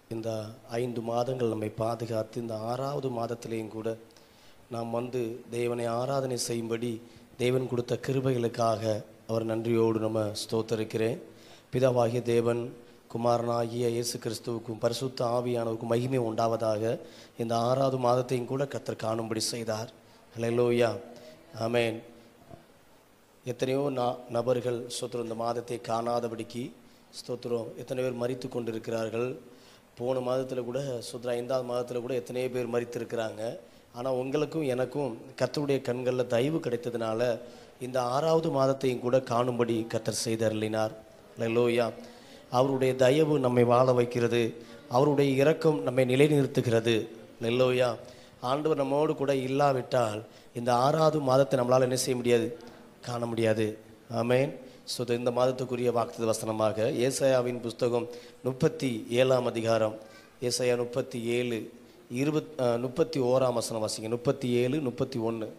இந்த ஐந்து மாதங்கள் நம்மை பாதுகாத்து இந்த ஆறாவது மாதத்திலேயும் கூட நாம் வந்து தேவனை ஆராதனை செய்யும்படி தேவன் கொடுத்த கிருபைகளுக்காக அவர் நன்றியோடு நம்ம ஸ்தோத்தரிக்கிறேன் பிதாவாகிய தேவன் குமாரனாகிய இயேசு கிறிஸ்துவுக்கும் பரிசுத்த ஆவியானவருக்கும் மகிமை உண்டாவதாக இந்த ஆறாவது மாதத்தையும் கூட கத்தர் காணும்படி செய்தார் ஹalleluya ஆமென் எத்தனையோ நா நபர்கள் ஸ்தோத்திரம் இந்த மாதத்தை காணாதபடிக்கு ஸ்தோத்திரம் எத்தனை பேர் மறித்து கொண்டிருக்கிறார்கள் போன மாதத்தில் கூட சுத்திர ஐந்தாவது மாதத்தில் கூட எத்தனையோ பேர் மறித்திருக்கிறாங்க ஆனால் உங்களுக்கும் எனக்கும் கர்த்தருடைய கண்களில் தயவு கிடைத்ததுனால இந்த ஆறாவது மாதத்தையும் கூட காணும்படி கத்தர் செய்தருளினார் லோயா அவருடைய தயவு நம்மை வாழ வைக்கிறது அவருடைய இரக்கம் நம்மை நிலைநிறுத்துகிறது லெல்லோயா ஆண்டவர் நம்மோடு கூட இல்லாவிட்டால் இந்த ஆறாவது மாதத்தை நம்மளால் என்ன செய்ய முடியாது காண முடியாது ஆமென் ஸோ இந்த மாதத்துக்குரிய வாக்குத்த வசனமாக ஏசாயாவின் புஸ்தகம் முப்பத்தி ஏழாம் அதிகாரம் ஏசாயா முப்பத்தி ஏழு இருபத் அஹ், முப்பத்தி ஓராம் வசனம் வாசிங்க முப்பத்தி ஏழு முப்பத்தி ஒன்று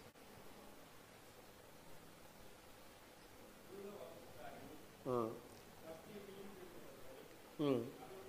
ம்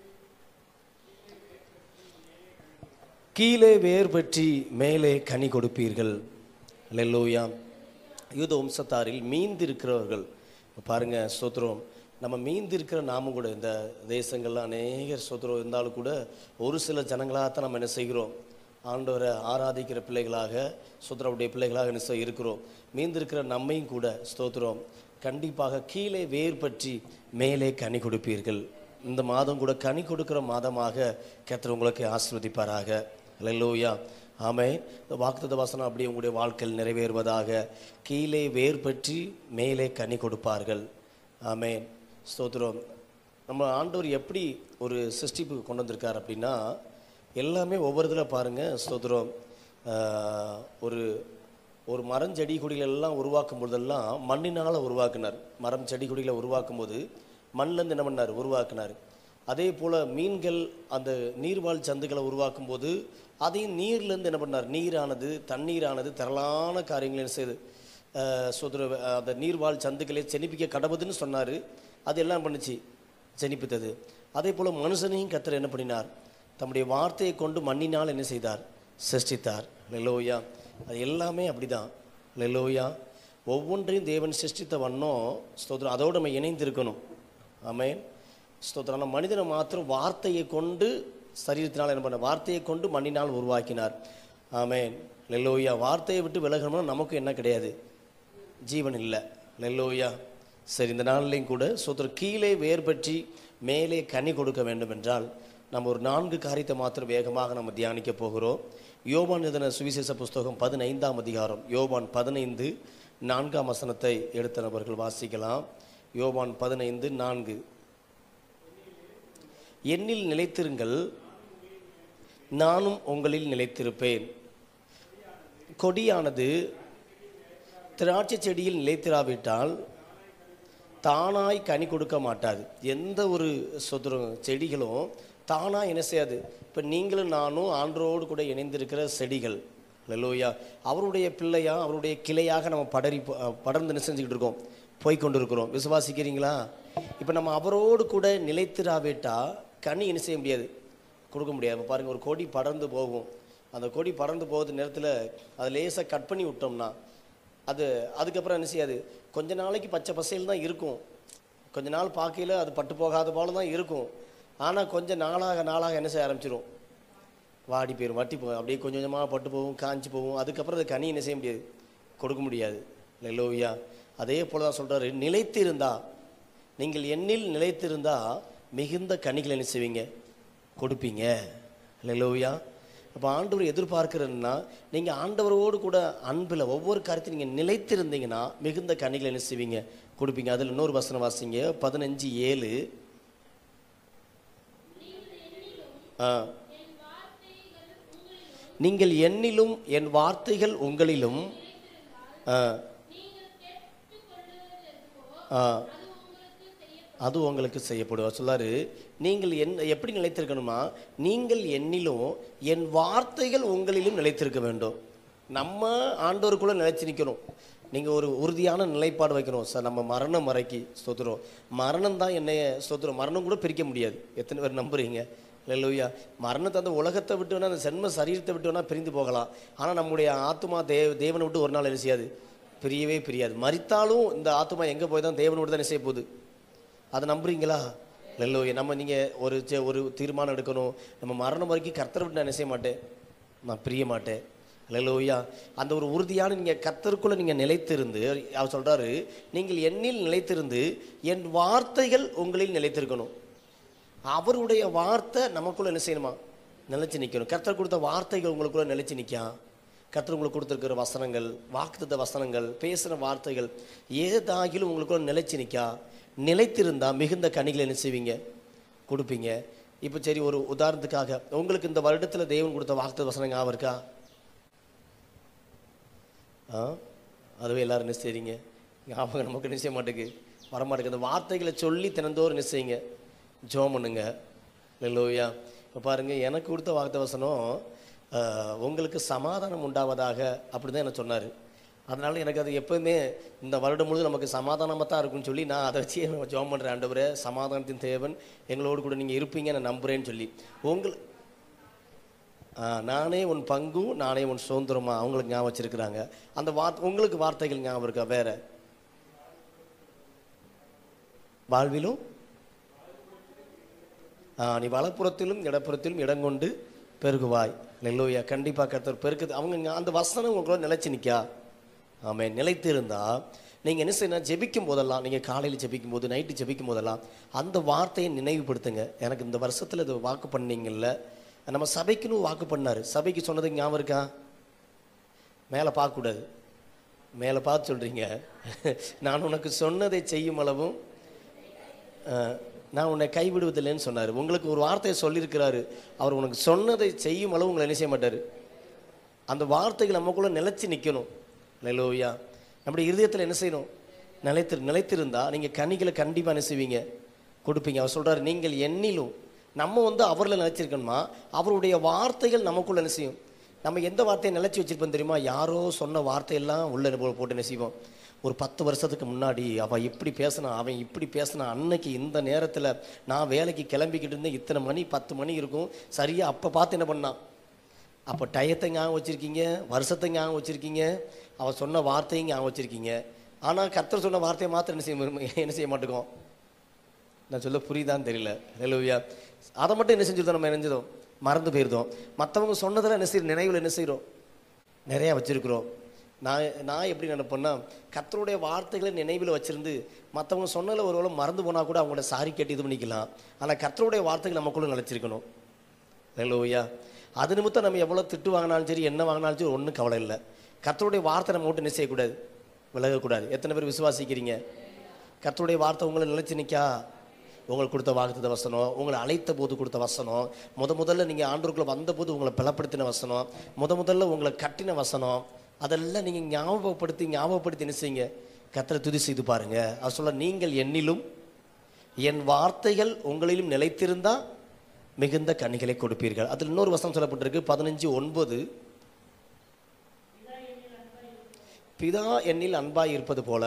கீழே வேர் பற்றி மேலே கனி கொடுப்பீர்கள் லெல்லோயா யூத வம்சத்தாரில் மீந்திருக்கிறவர்கள் பாருங்க ஸ்தோத்திரம் நம்ம மீந்திருக்கிற நாமும் கூட இந்த தேசங்கள்ல அநேகர் ஸ்தோத்திரம் இருந்தாலும் கூட ஒரு சில ஜனங்களாகத்தான் நம்ம என்ன செய்கிறோம் ஆண்டவரை ஆராதிக்கிற பிள்ளைகளாக சுத்தரவுடைய பிள்ளைகளாக என்ன செய்ய இருக்கிறோம் மீந்திருக்கிற நம்மையும் கூட ஸ்தோத்திரம் கண்டிப்பாக கீழே வேர் பற்றி மேலே கனி கொடுப்பீர்கள் இந்த மாதம் கூட கனி கொடுக்கிற மாதமாக கர்த்தர் உங்களுக்கு ஆசீர்வதிப்பாராக அல்லேலூயா ஆமே இந்த வாக்குத்த வசனம் அப்படியே உங்களுடைய வாழ்க்கையில் நிறைவேறுவதாக கீழே வேர் பற்றி மேலே கனி கொடுப்பார்கள் ஆமென் ஸ்தோத்திரம் நம்ம ஆண்டவர் எப்படி ஒரு சிருஷ்டிப்பு கொண்டு வந்திருக்கார் அப்படின்னா எல்லாமே ஒவ்வொரு இதில் பாருங்கள் ஸ்தோத்திரம் ஆஹ், ஒரு ஒரு மரம் செடி கொடிகள் எல்லாம் உருவாக்கும் போதெல்லாம் மண்ணினால் உருவாக்குனார் மரம் செடி கொடிகளை உருவாக்கும் போது மண்ணிலேருந்து என்ன பண்ணார் உருவாக்குனார் அதே போல் மீன்கள் அந்த நீர்வாழ் சந்துக்களை உருவாக்கும் போது அதையும் நீர்லேருந்து என்ன பண்ணார் நீரானது தண்ணீரானது திரளான காரியங்களை என்ன செய்யுது ஆஹ் சுதர அந்த நீர்வாழ் சந்துக்களை செனிப்பிக்க கடவுதுன்னு சொன்னார் அது எல்லாம் பண்ணுச்சு ஜெனிப்பித்தது அதே போல் மனுஷனையும் கத்தர் என்ன பண்ணினார் தம்முடைய வார்த்தையை கொண்டு மண்ணினால் என்ன செய்தார் சிருஷ்டித்தார் லெலோயா அது எல்லாமே அப்படிதான் லெலோயா ஒவ்வொன்றையும் தேவன் சிருஷ்டித்த வண்ணம் ஸ்தோத்திரம் அதோடு நம்ம இணைந்திருக்கணும் ஆமென் ஸ்தோத்திரம் நம்ம மனிதனை மாத்திரம் வார்த்தையை கொண்டு சரீரத்தினால் என்ன பண்ண வார்த்தையை கொண்டு மண்ணினால் உருவாக்கினார் ஆமென் லெல்லோயா வார்த்தையை விட்டு விலகணும்னா நமக்கு என்ன கிடையாது ஜீவன் இல்லை லெல்லோயா சரி இந்த நாள்லையும் கூட சோத்திரம் கீழே வேர் பற்றி மேலே கனி கொடுக்க வேண்டும் என்றால் நம்ம ஒரு நான்கு காரியத்தை மாத்திரம் வேகமாக நம்ம தியானிக்க போகிறோம் யோபான் எழுதின சுவிசேஷ புஸ்தகம் பதினைந்தாம் அதிகாரம் யோபான் பதினைந்து நான்காம் வசனத்தை எடுத்த நபர்கள் வாசிக்கலாம் யோபான் பதினைந்து நான்கு என்னில் நிலைத்திருங்கள் நானும் உங்களில் நிலைத்திருப்பேன் கொடியானது திராட்சை செடியில் நிலைத்திராவிட்டால் தானாய் கனி கொடுக்க மாட்டாது எந்த ஒரு சொத்துரும் செடிகளும் தானாக என்ன செய்யாது இப்போ நீங்களும் நானும் ஆண்டரோடு கூட இணைந்திருக்கிற செடிகள் லலோயா அவருடைய பிள்ளையா அவருடைய கிளையாக நம்ம படரி போ- படர்ந்து என்ன செஞ்சுக்கிட்டு இருக்கோம் போய் கொண்டு இருக்கிறோம் விசுவாசிக்கிறீங்களா இப்போ நம்ம அவரோடு கூட நிலைத்திராவிட்டா கனி என்ன செய்ய முடியாது கொடுக்க முடியாது இப்ப பாருங்க ஒரு கொடி படர்ந்து போகும் அந்த கொடி படர்ந்து போகுது நேரத்தில் அதை லேசாக கட் பண்ணி விட்டோம்னா அது அதுக்கப்புறம் என்ன செய்யாது கொஞ்ச நாளைக்கு பச்சை பசையில் தான் இருக்கும் கொஞ்ச நாள் பார்க்கையில அது பட்டு போகாத போல தான் இருக்கும் ஆனால் கொஞ்சம் நாளாக நாளாக என்ன செய்ய ஆரம்பிச்சிரும் வாடி போயிடும் வட்டி போகும் அப்படியே கொஞ்சம் கொஞ்சமாக பட்டு போகும் காஞ்சி போகும் அதுக்கப்புறம் அது கனி என்ன செய்ய முடியாது கொடுக்க முடியாது லெலோவியா அதே போல தான் சொல்கிறாரு நிலைத்திருந்தா நீங்கள் எண்ணில் நிலைத்திருந்தா மிகுந்த கனிகள் என்ன செய்வீங்க கொடுப்பீங்க லெலோவியா அப்போ ஆண்டவர் எதிர்பார்க்கிறதுனா நீங்கள் ஆண்டவரோடு கூட அன்பில் ஒவ்வொரு காரியத்தையும் நீங்கள் நிலைத்திருந்தீங்கன்னா மிகுந்த கனிகள் என்ன செய்வீங்க கொடுப்பீங்க அதில் இன்னொரு வசனம் வாசிங்க பதினஞ்சு ஏழு ஆ நீங்கள் என்னிலும் என் வார்த்தைகள் உங்களிலும் ஆ ஆ அது உங்களுக்கு செய்யப்படும் சொல்லாரு நீங்கள் என் எப்படி நிலைத்திருக்கணுமா நீங்கள் என்னிலும் என் வார்த்தைகள் உங்களிலும் நிலைத்திருக்க வேண்டும் நம்ம ஆண்டோருக்குள்ள நிலைச்சு நிற்கணும் நீங்கள் ஒரு உறுதியான நிலைப்பாடு வைக்கணும் சார் நம்ம மரணம் வரைக்கும் ஸ்தோத்திரம் மரணம் தான் என்னைய ஸ்தோத்திரம் மரணம் கூட பிரிக்க முடியாது எத்தனை பேர் நம்புறீங்க லெல்லூயா மரணத்தை அந்த உலகத்தை விட்டு வேணா அந்த சென்ம சரீரத்தை விட்டு வேணா பிரிந்து போகலாம் ஆனால் நம்முடைய ஆத்மா தே தேவனை விட்டு ஒரு நாள் என்ன செய்யாது பிரியவே பிரியாது மரித்தாலும் இந்த ஆத்மா எங்கே போய் தான் தேவனை விட்டு தான் என்ன செய்ய போகுது அதை நம்புறீங்களா லெல்லூயா நம்ம நீங்கள் ஒரு செ- ஒரு தீர்மானம் எடுக்கணும் நம்ம மரணம் வரைக்கும் கர்த்தரை விட்டு நான் என்ன செய்ய மாட்டேன் நான் பிரிய மாட்டேன் லெல்லூயா அந்த ஒரு உறுதியான நீங்கள் கர்த்தருக்குள்ளே நீங்கள் நிலைத்திருந்து அவர் சொல்கிறாரு நீங்கள் என்னில் நிலைத்திருந்து என் வார்த்தைகள் உங்களில் நிலைத்திருக்கணும் அவருடைய வார்த்தை நமக்குள்ள என்ன செய்யணுமா நிலைச்சு நிற்கணும் கர்த்தர் கொடுத்த வார்த்தைகள் உங்களுக்குள்ள நிலைச்சு நிற்கா கர்த்தர் உங்களுக்கு கொடுத்துருக்கிற வசனங்கள் வாக்குத்த வசனங்கள் பேசுகிற வார்த்தைகள் ஏதாகிலும் உங்களுக்குள்ள நிலைச்சு நிற்கா நிலைத்திருந்தா மிகுந்த கனிகளை என்ன செய்வீங்க கொடுப்பீங்க இப்போ சரி ஒரு உதாரணத்துக்காக உங்களுக்கு இந்த வருடத்தில் தேவன் கொடுத்த வாக்குத்த வசனம் ஞாபகம் இருக்கா ஆ அதுவே எல்லாரும் என்ன செய்றீங்க ஞாபகம் நமக்கு நிச்சய மாட்டேங்குது வரமாட்டேங்குது அந்த வார்த்தைகளை சொல்லி தினந்தோறும் நிச்சயிங்க ஜோம் பண்ணுங்க லோயா இப்போ பாருங்க எனக்கு கொடுத்த வார்த்தை வசனம் ஆ, உங்களுக்கு சமாதானம் உண்டாவதாக அப்படி தான் எனக்கு சொன்னார் அதனால எனக்கு அது எப்பவுமே இந்த வருடம் முழுவதும் நமக்கு சமாதானமாக தான் இருக்கும்னு சொல்லி நான் அதை வச்சு ஜோம் பண்ணுறேன் ஆண்டவரே சமாதானத்தின் தேவன் எங்களோடு கூட நீங்கள் இருப்பீங்க நான் நம்புறேன்னு சொல்லி உங்கள் ஆ, நானே உன் பங்கு நானே உன் சுதந்திரமா அவங்களுக்கு ஞாபகம் வச்சிருக்கிறாங்க அந்த வார்த்தை உங்களுக்கு வார்த்தைகள் ஞாபகம் இருக்கா வேற வாழ்விலும் ஆ, நீ வலப்புறத்திலும் இடப்புறத்திலும் இடங்கொண்டு பெருகுவாய் நெல்லோயா கண்டிப்பா கர்த்தர் பெருக்குது அவங்க ஞா- அந்த வசனம் உங்களோட நிலைச்சு நிற்கா ஆமே நிலைத்து இருந்தா நீங்க என்ன செய்யணும் ஜெபிக்கும் போதெல்லாம் நீங்க காலையில் ஜெபிக்கும் போது நைட்டு ஜெபிக்கும் போதெல்லாம் அந்த வார்த்தையை நினைவுபடுத்துங்க எனக்கு இந்த வருஷத்துல இது வாக்கு பண்ணீங்கல்ல நம்ம சபைக்குன்னு வாக்கு பண்ணாரு சபைக்கு சொன்னது ஞாபகம் இருக்கா மேலே பார்க்கக்கூடாது மேலே பார்த்து சொல்றீங்க நான் உனக்கு சொன்னதை செய்யும் அளவும் அஹ், நான் உன்னை கைவிடுவதில்லைன்னு சொன்னார் உங்களுக்கு ஒரு வார்த்தையை சொல்லியிருக்கிறாரு அவர் உனக்கு சொன்னதை செய்யும் அளவு உங்களை என்ன செய்ய மாட்டார் அந்த வார்த்தைகள் நமக்குள்ள நிலைச்சு நிற்கணும் லெலோயா நம்முடைய இருதயத்தில் என்ன செய்யணும் நிலைத்து நிலைத்திருந்தா நீங்கள் கனிகளை கண்டிப்பாக என்ன செய்வீங்க கொடுப்பீங்க அவர் சொல்றாரு நீங்கள் என்னிலும் நம்ம வந்து அவரில் நிலைச்சிருக்கணுமா அவருடைய வார்த்தைகள் நமக்குள்ள என்ன செய்யும் நம்ம எந்த வார்த்தையை நிலைச்சி வச்சிருப்போம் தெரியுமா யாரோ சொன்ன வார்த்தையெல்லாம் உள்ள போ- போட்டு என்ன செய்வோம் ஒரு பத்து வருஷத்துக்கு முன்னாடி அவன் இப்படி பேசினான் அவன் இப்படி பேசினான் அன்னைக்கு இந்த நேரத்தில் நான் வேலைக்கு கிளம்பிக்கிட்டு இருந்தேன் இத்தனை மணி பத்து மணி இருக்கும் சரியா அப்போ பார்த்து என்ன பண்ணான் அப்போ டயத்தை ஞாபகம் வச்சுருக்கீங்க வருஷத்தை ஞாபகம் வச்சுருக்கீங்க அவன் சொன்ன வார்த்தையும் ஞாபகம் வச்சுருக்கீங்க ஆனால் கர்த்தர் சொன்ன வார்த்தையை மாத்திரம் என்ன செய்ய என்ன செய்ய மாட்டேங்கோம் நான் சொல்ல புரியுதான்னு தெரியல ஹalleluya அதை மட்டும் என்ன செஞ்சிருந்தோம் நம்ம நினைஞ்சதோம் மறந்து போயிருந்தோம் மற்றவங்க சொன்னதெல்லாம் என்ன செய்யறோம் நினைவில் என்ன செய்கிறோம் நிறையா வச்சிருக்கிறோம் நான் நான் எப்படி நினைப்பேன்னா கர்த்தருடைய வார்த்தைகளை நினைவில் வச்சிருந்து மற்றவங்க சொன்னதில் ஒரு வேளை மறந்து போனால் கூட அவங்களோட சாரி கேட்டு இது பண்ணிக்கலாம் ஆனால் கர்த்தருடைய வார்த்தைகள் நமக்குள்ள நிலைச்சிருக்கணும் ஹalleluya அது நிமித்தம் நம்ம எவ்வளோ திட்டு வாங்கினாலும் சரி என்ன வாங்கினாலும் சரி ஒன்றும் கவலை இல்லை கர்த்தருடைய வார்த்தை நம்ம மட்டும் என்ன செய்யக்கூடாது விலகக்கூடாது எத்தனை பேர் விசுவாசிக்கிறீங்க கர்த்தருடைய வார்த்தை உங்களை நிலைச்சு நிற்கா உங்களுக்கு கொடுத்த வாக்குத்த வசனம் உங்களை அழைத்த போது கொடுத்த வசனம் முத முதல்ல நீங்கள் ஆண்டோருக்குள்ள வந்தபோது உங்களை பலப்படுத்தின வசனம் முத முதல்ல உங்களை கட்டின வசனம் அதெல்லாம் நீங்கள் ஞாபகப்படுத்தி ஞாபகப்படுத்தி என்ன செய்யுங்க கர்த்தரை துதி செய்து பாருங்க அவர் சொல்ல நீங்கள் என்னிலும் என் வார்த்தைகள் உங்களிலும் நிலைத்திருந்தா மிகுந்த கனிகளை கொடுப்பீர்கள் அதில் இன்னொரு வசனம் சொல்லப்பட்டிருக்கு பதினஞ்சு ஒன்பது பிதா என்னில் அன்பாய் இருப்பது போல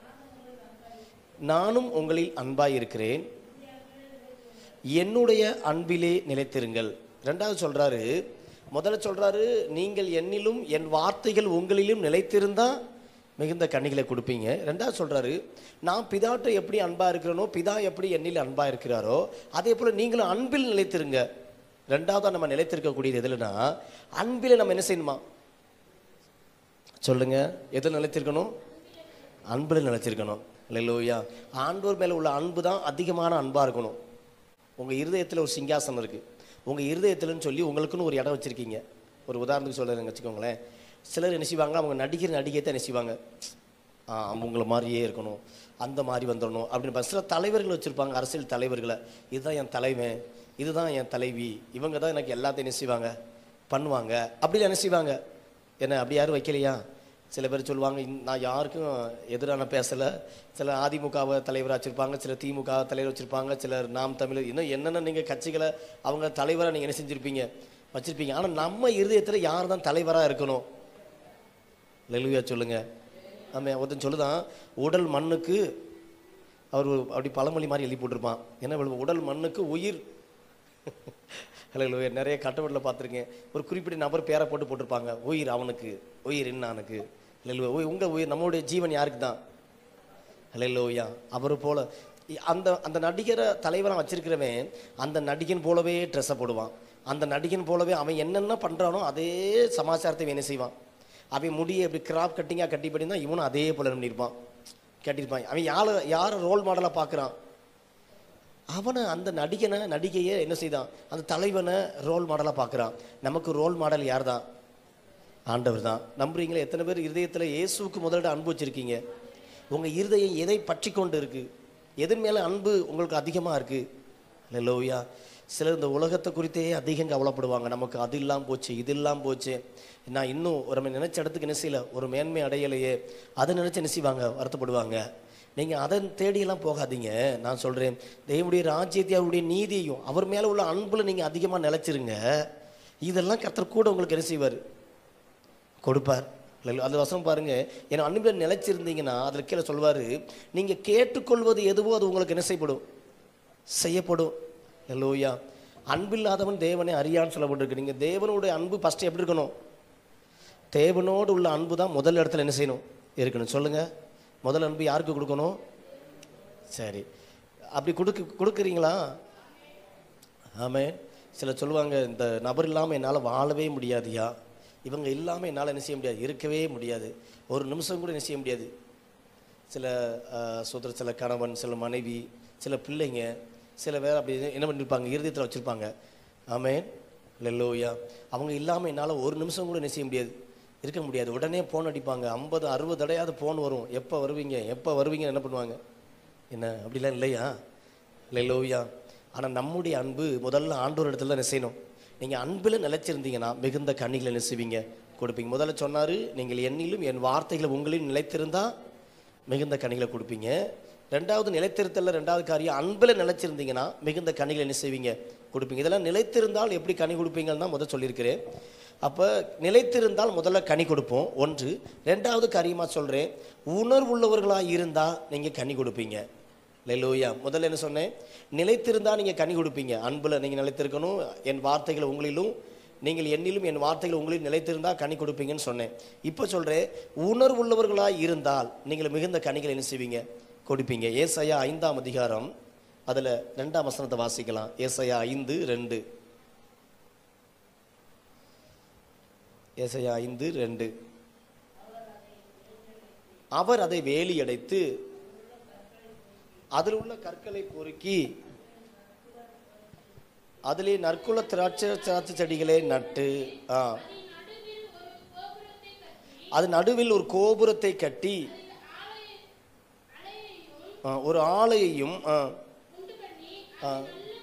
நானும் உங்களில் அன்பாய் இருக்கிறேன் என்னுடைய அன்பிலே நிலைத்திருங்கள் ரெண்டாவது சொல்றாரு முதல்ல சொல்றாரு நீங்கள் என்னிலும் என் வார்த்தைகள் உங்களிலும் நிலைத்திருந்தா மிகுந்த கண்ணிகளை கொடுப்பீங்க ரெண்டாவது சொல்றாரு நான் பிதாட்ட எப்படி அன்பா இருக்கிறேனோ பிதா எப்படி என்னில் அன்பா இருக்கிறாரோ அதே போல நீங்களும் அன்பில் நிலைத்திருங்க ரெண்டாவதா நம்ம நிலைத்திருக்கக்கூடியது எதுலனா அன்பில் நம்ம என்ன செய்யணுமா சொல்லுங்க எதில் நிலைத்திருக்கணும் அன்பில் நிலைச்சிருக்கணும் இல்லையா ஆண்டோர் மேலே உள்ள அன்பு தான் அதிகமான அன்பாக இருக்கணும் உங்கள் இருதயத்தில் ஒரு சிங்காசனம் இருக்குது உங்கள் இருதயத்தில்னு சொல்லி உங்களுக்குன்னு ஒரு இடம் வச்சுருக்கீங்க ஒரு உதாரணத்துக்கு சொல்லுறேங்க வச்சுக்கோங்களேன் சிலர் என்ன செய்வாங்க அவங்க நடிக்கிற நடிகை தான் என்ன செய்வாங்க ஆ அவங்கள மாதிரியே இருக்கணும் அந்த மாதிரி வந்துடணும் அப்படின்னு சில தலைவர்கள் வச்சுருப்பாங்க அரசியல் தலைவர்களை இதுதான் என் தலைவன் இதுதான் என் தலைவி இவங்க தான் எனக்கு எல்லாத்தையும் என்ன செய்வாங்க பண்ணுவாங்க அப்படி என்ன செய்வாங்க என்ன அப்படி யாரும் வைக்கலையா சில பேர் சொல்லுவாங்க "இந்த- நான் யாருக்கும் எதிரான பேசலை சில அதிமுகவை தலைவராக வச்சுருப்பாங்க சில திமுக தலைவர் வச்சுருப்பாங்க சிலர் நாம் தமிழர் இன்னும் என்னென்ன நீங்கள் கட்சிகளை அவங்க தலைவராக நீங்கள் என்ன செஞ்சுருப்பீங்க வச்சுருப்பீங்க ஆனால் நம்ம இருதயத்தில் யார் தான் தலைவராக இருக்கணும் லெலுவியா சொல்லுங்க ஆமாம் ஒருத்தன் சொல்லுதான் உடல் மண்ணுக்கு அவர் ஒரு அப்படி பழமொழி மாதிரி எழுதி போட்டிருப்பான் என்ன சொல்லுவோம், உடல் மண்ணுக்கு உயிர் ஹலோ நிறைய கட்டவட்டில் பார்த்துருக்கேன் ஒரு குறிப்பிட்ட நபர் பேரை போட்டு போட்டிருப்பாங்க உயிர் அவனுக்கு உயிர் இன்னானுக்கு ஹலோ உங்கள் உயிர் நம்மளுடைய ஜீவன் யாருக்கு தான் ஹலோயா அவர் போல இ- அந்த அந்த நடிகரை தலைவராக வச்சிருக்கிறவன் அந்த நடிகன் போலவே ட்ரெஸ்ஸை போடுவான் அந்த நடிகன் போலவே அவன் என்னென்ன பண்ணுறானோ அதே சமாச்சாரத்தை இவன் என்ன செய்வான் அவன் முடியை இப்படி கிராப் கட்டிங்காக கட்டி பண்ணியிருந்தா இவனும் அதே போல பண்ணியிருப்பான் கட்டியிருப்பான் அவன் யாரை யாரை ரோல் மாடலாக பார்க்குறான் அவனை அந்த நடிகனை நடிகையை என்ன செய்தான் அந்த தலைவனை ரோல் மாடலாக பார்க்குறான் நமக்கு ரோல் மாடல் யார் தான் ஆண்டவர் தான் நம்புறீங்களா எத்தனை பேர் இருதயத்தில் இயேசுவுக்கு முதலிட அன்பு வச்சிருக்கீங்க உங்கள் இருதயம் எதை பற்றி கொண்டு இருக்கு எதன் மேலே அன்பு உங்களுக்கு அதிகமாக இருக்குது லோவியா சிலர் இந்த உலகத்தை குறித்தே அதிகம் கவலைப்படுவாங்க நமக்கு அது இல்லாமல் போச்சு இது இல்லாமல் போச்சு நான் இன்னும் ஒரு நம்ம நினைச்ச இடத்துக்கு என்ன செய்யல ஒரு மேன்மை அடையலையே அதை நினைச்சு என்ன செய்வாங்க வருத்தப்படுவாங்க நீங்கள் அதை தேடியெல்லாம் போகாதீங்க நான் சொல்கிறேன் தேவனுடைய ராஜ்யத்தை அவருடைய நீதியையும் அவர் மேலே உள்ள அன்பில் நீங்கள் அதிகமாக நிலைச்சிருங்க இதெல்லாம் கர்த்தர் கூட உங்களுக்கு என்ன செய்வார் கொடுப்பார் இல்லை அந்த வசனம் பாருங்க என் அன்பில் நிலைச்சிருந்தீங்கன்னா அதில் கீழே சொல்வார் நீங்கள் கேட்டுக்கொள்வது எதுவோ அது உங்களுக்கு என்ன செய்யப்படும் செய்யப்படும் லோயா அன்பில்லாதவன் தேவனை அறியான்னு சொல்லப்பட்டிருக்கு நீங்கள் தேவனுடைய அன்பு ஃபஸ்ட்டு எப்படி இருக்கணும் தேவனோடு உள்ள அன்பு தான் முதல் இடத்துல என்ன செய்யணும் இருக்கணும் சொல்லுங்கள் முதல் அன்பு யாருக்கு கொடுக்கணும் சரி அப்படி கொடுக்க கொடுக்குறீங்களா ஆமே சிலர் சொல்லுவாங்க இந்த நபர் இல்லாமல் என்னால் வாழவே முடியாதுயா இவங்க இல்லாமல் என்னால் என்ன செய்ய முடியாது இருக்கவே முடியாது ஒரு நிமிஷம் கூட என்ன செய்ய முடியாது சில சூத்திர சில கணவன் சில மனைவி சில பிள்ளைங்க சில பேர் அப்படி என்ன பண்ணியிருப்பாங்க இருதயத்தில் வச்சுருப்பாங்க ஆமேன் லெல்லோயா அவங்க இல்லாமல் என்னால் ஒரு நிமிஷம் கூட என்ன செய்ய முடியாது இருக்க முடியாது உடனே ஃபோன் அடிப்பாங்க ஐம்பது அறுபது தடையாவது ஃபோன் வரும் எப்போ வருவீங்க எப்போ வருவீங்கன்னு என்ன பண்ணுவாங்க என்ன அப்படிலாம் இல்லையா லெல்லோயா ஆனால் நம்முடைய அன்பு முதல்ல ஆண்டோர் இடத்துல என்ன செய்யணும் நீங்கள் அன்பில் நிலைச்சிருந்தீங்கன்னா மிகுந்த கண்ணிகளை என்ன செய்வீங்க கொடுப்பீங்க முதல்ல சொன்னார் நீங்கள் என்னிலும் என் வார்த்தைகளை உங்களிலும் நிலைத்திருந்தால் மிகுந்த கனிகளை கொடுப்பீங்க ரெண்டாவது நிலைத்திருத்தல்ல ரெண்டாவது காரியம் அன்பில் நிலைச்சிருந்தீங்கன்னா மிகுந்த கனிகளை என்ன செய்வீங்க கொடுப்பீங்க இதெல்லாம் நிலைத்திருந்தால் எப்படி கனி கொடுப்பீங்கன்னு தான் முதல் சொல்லியிருக்கிறேன் அப்போ நிலைத்திருந்தால் முதல்ல கனி கொடுப்போம் ஒன்று ரெண்டாவது காரியமாக சொல்கிறேன் உணர்வுள்ளவர்களாக இருந்தால் நீங்கள் கனி கொடுப்பீங்க லெலூயா முதல்ல என்ன சொன்னேன் நிலைத்திருந்தால் நீங்கள் கனி கொடுப்பீங்க அன்பில் நீங்கள் நிலைத்திருக்கணும் என் வார்த்தைகளை உங்களிலும் நீங்கள் என்னிலும் என் வார்த்தைகள் உங்களில் நிலைத்திருந்தால் கனி கொடுப்பீங்கன்னு சொன்னேன் இப்போ சொல்கிறேன் உணர்வுள்ளவர்களாக இருந்தால் நீங்கள் மிகுந்த கனிகளை என்ன செய்வீங்க கொடுப்பீங்க ஏசையா ஐந்தாம் அதிகாரம் அதில் ரெண்டாம் வசனத்தை வாசிக்கலாம் ஏசையா ஐந்து ரெண்டு ஏசையா ஐந்து ரெண்டு அவர் அதை வேலி அடைத்து அதில் உள்ள கற்களை பொறுக்கி அதிலே நற்குல திராட்சை திராட்சை செடிகளை நட்டு ஆ அது நடுவில் ஒரு கோபுரத்தை கட்டி ஆ, ஒரு ஆலையையும் ஆ, ஆ,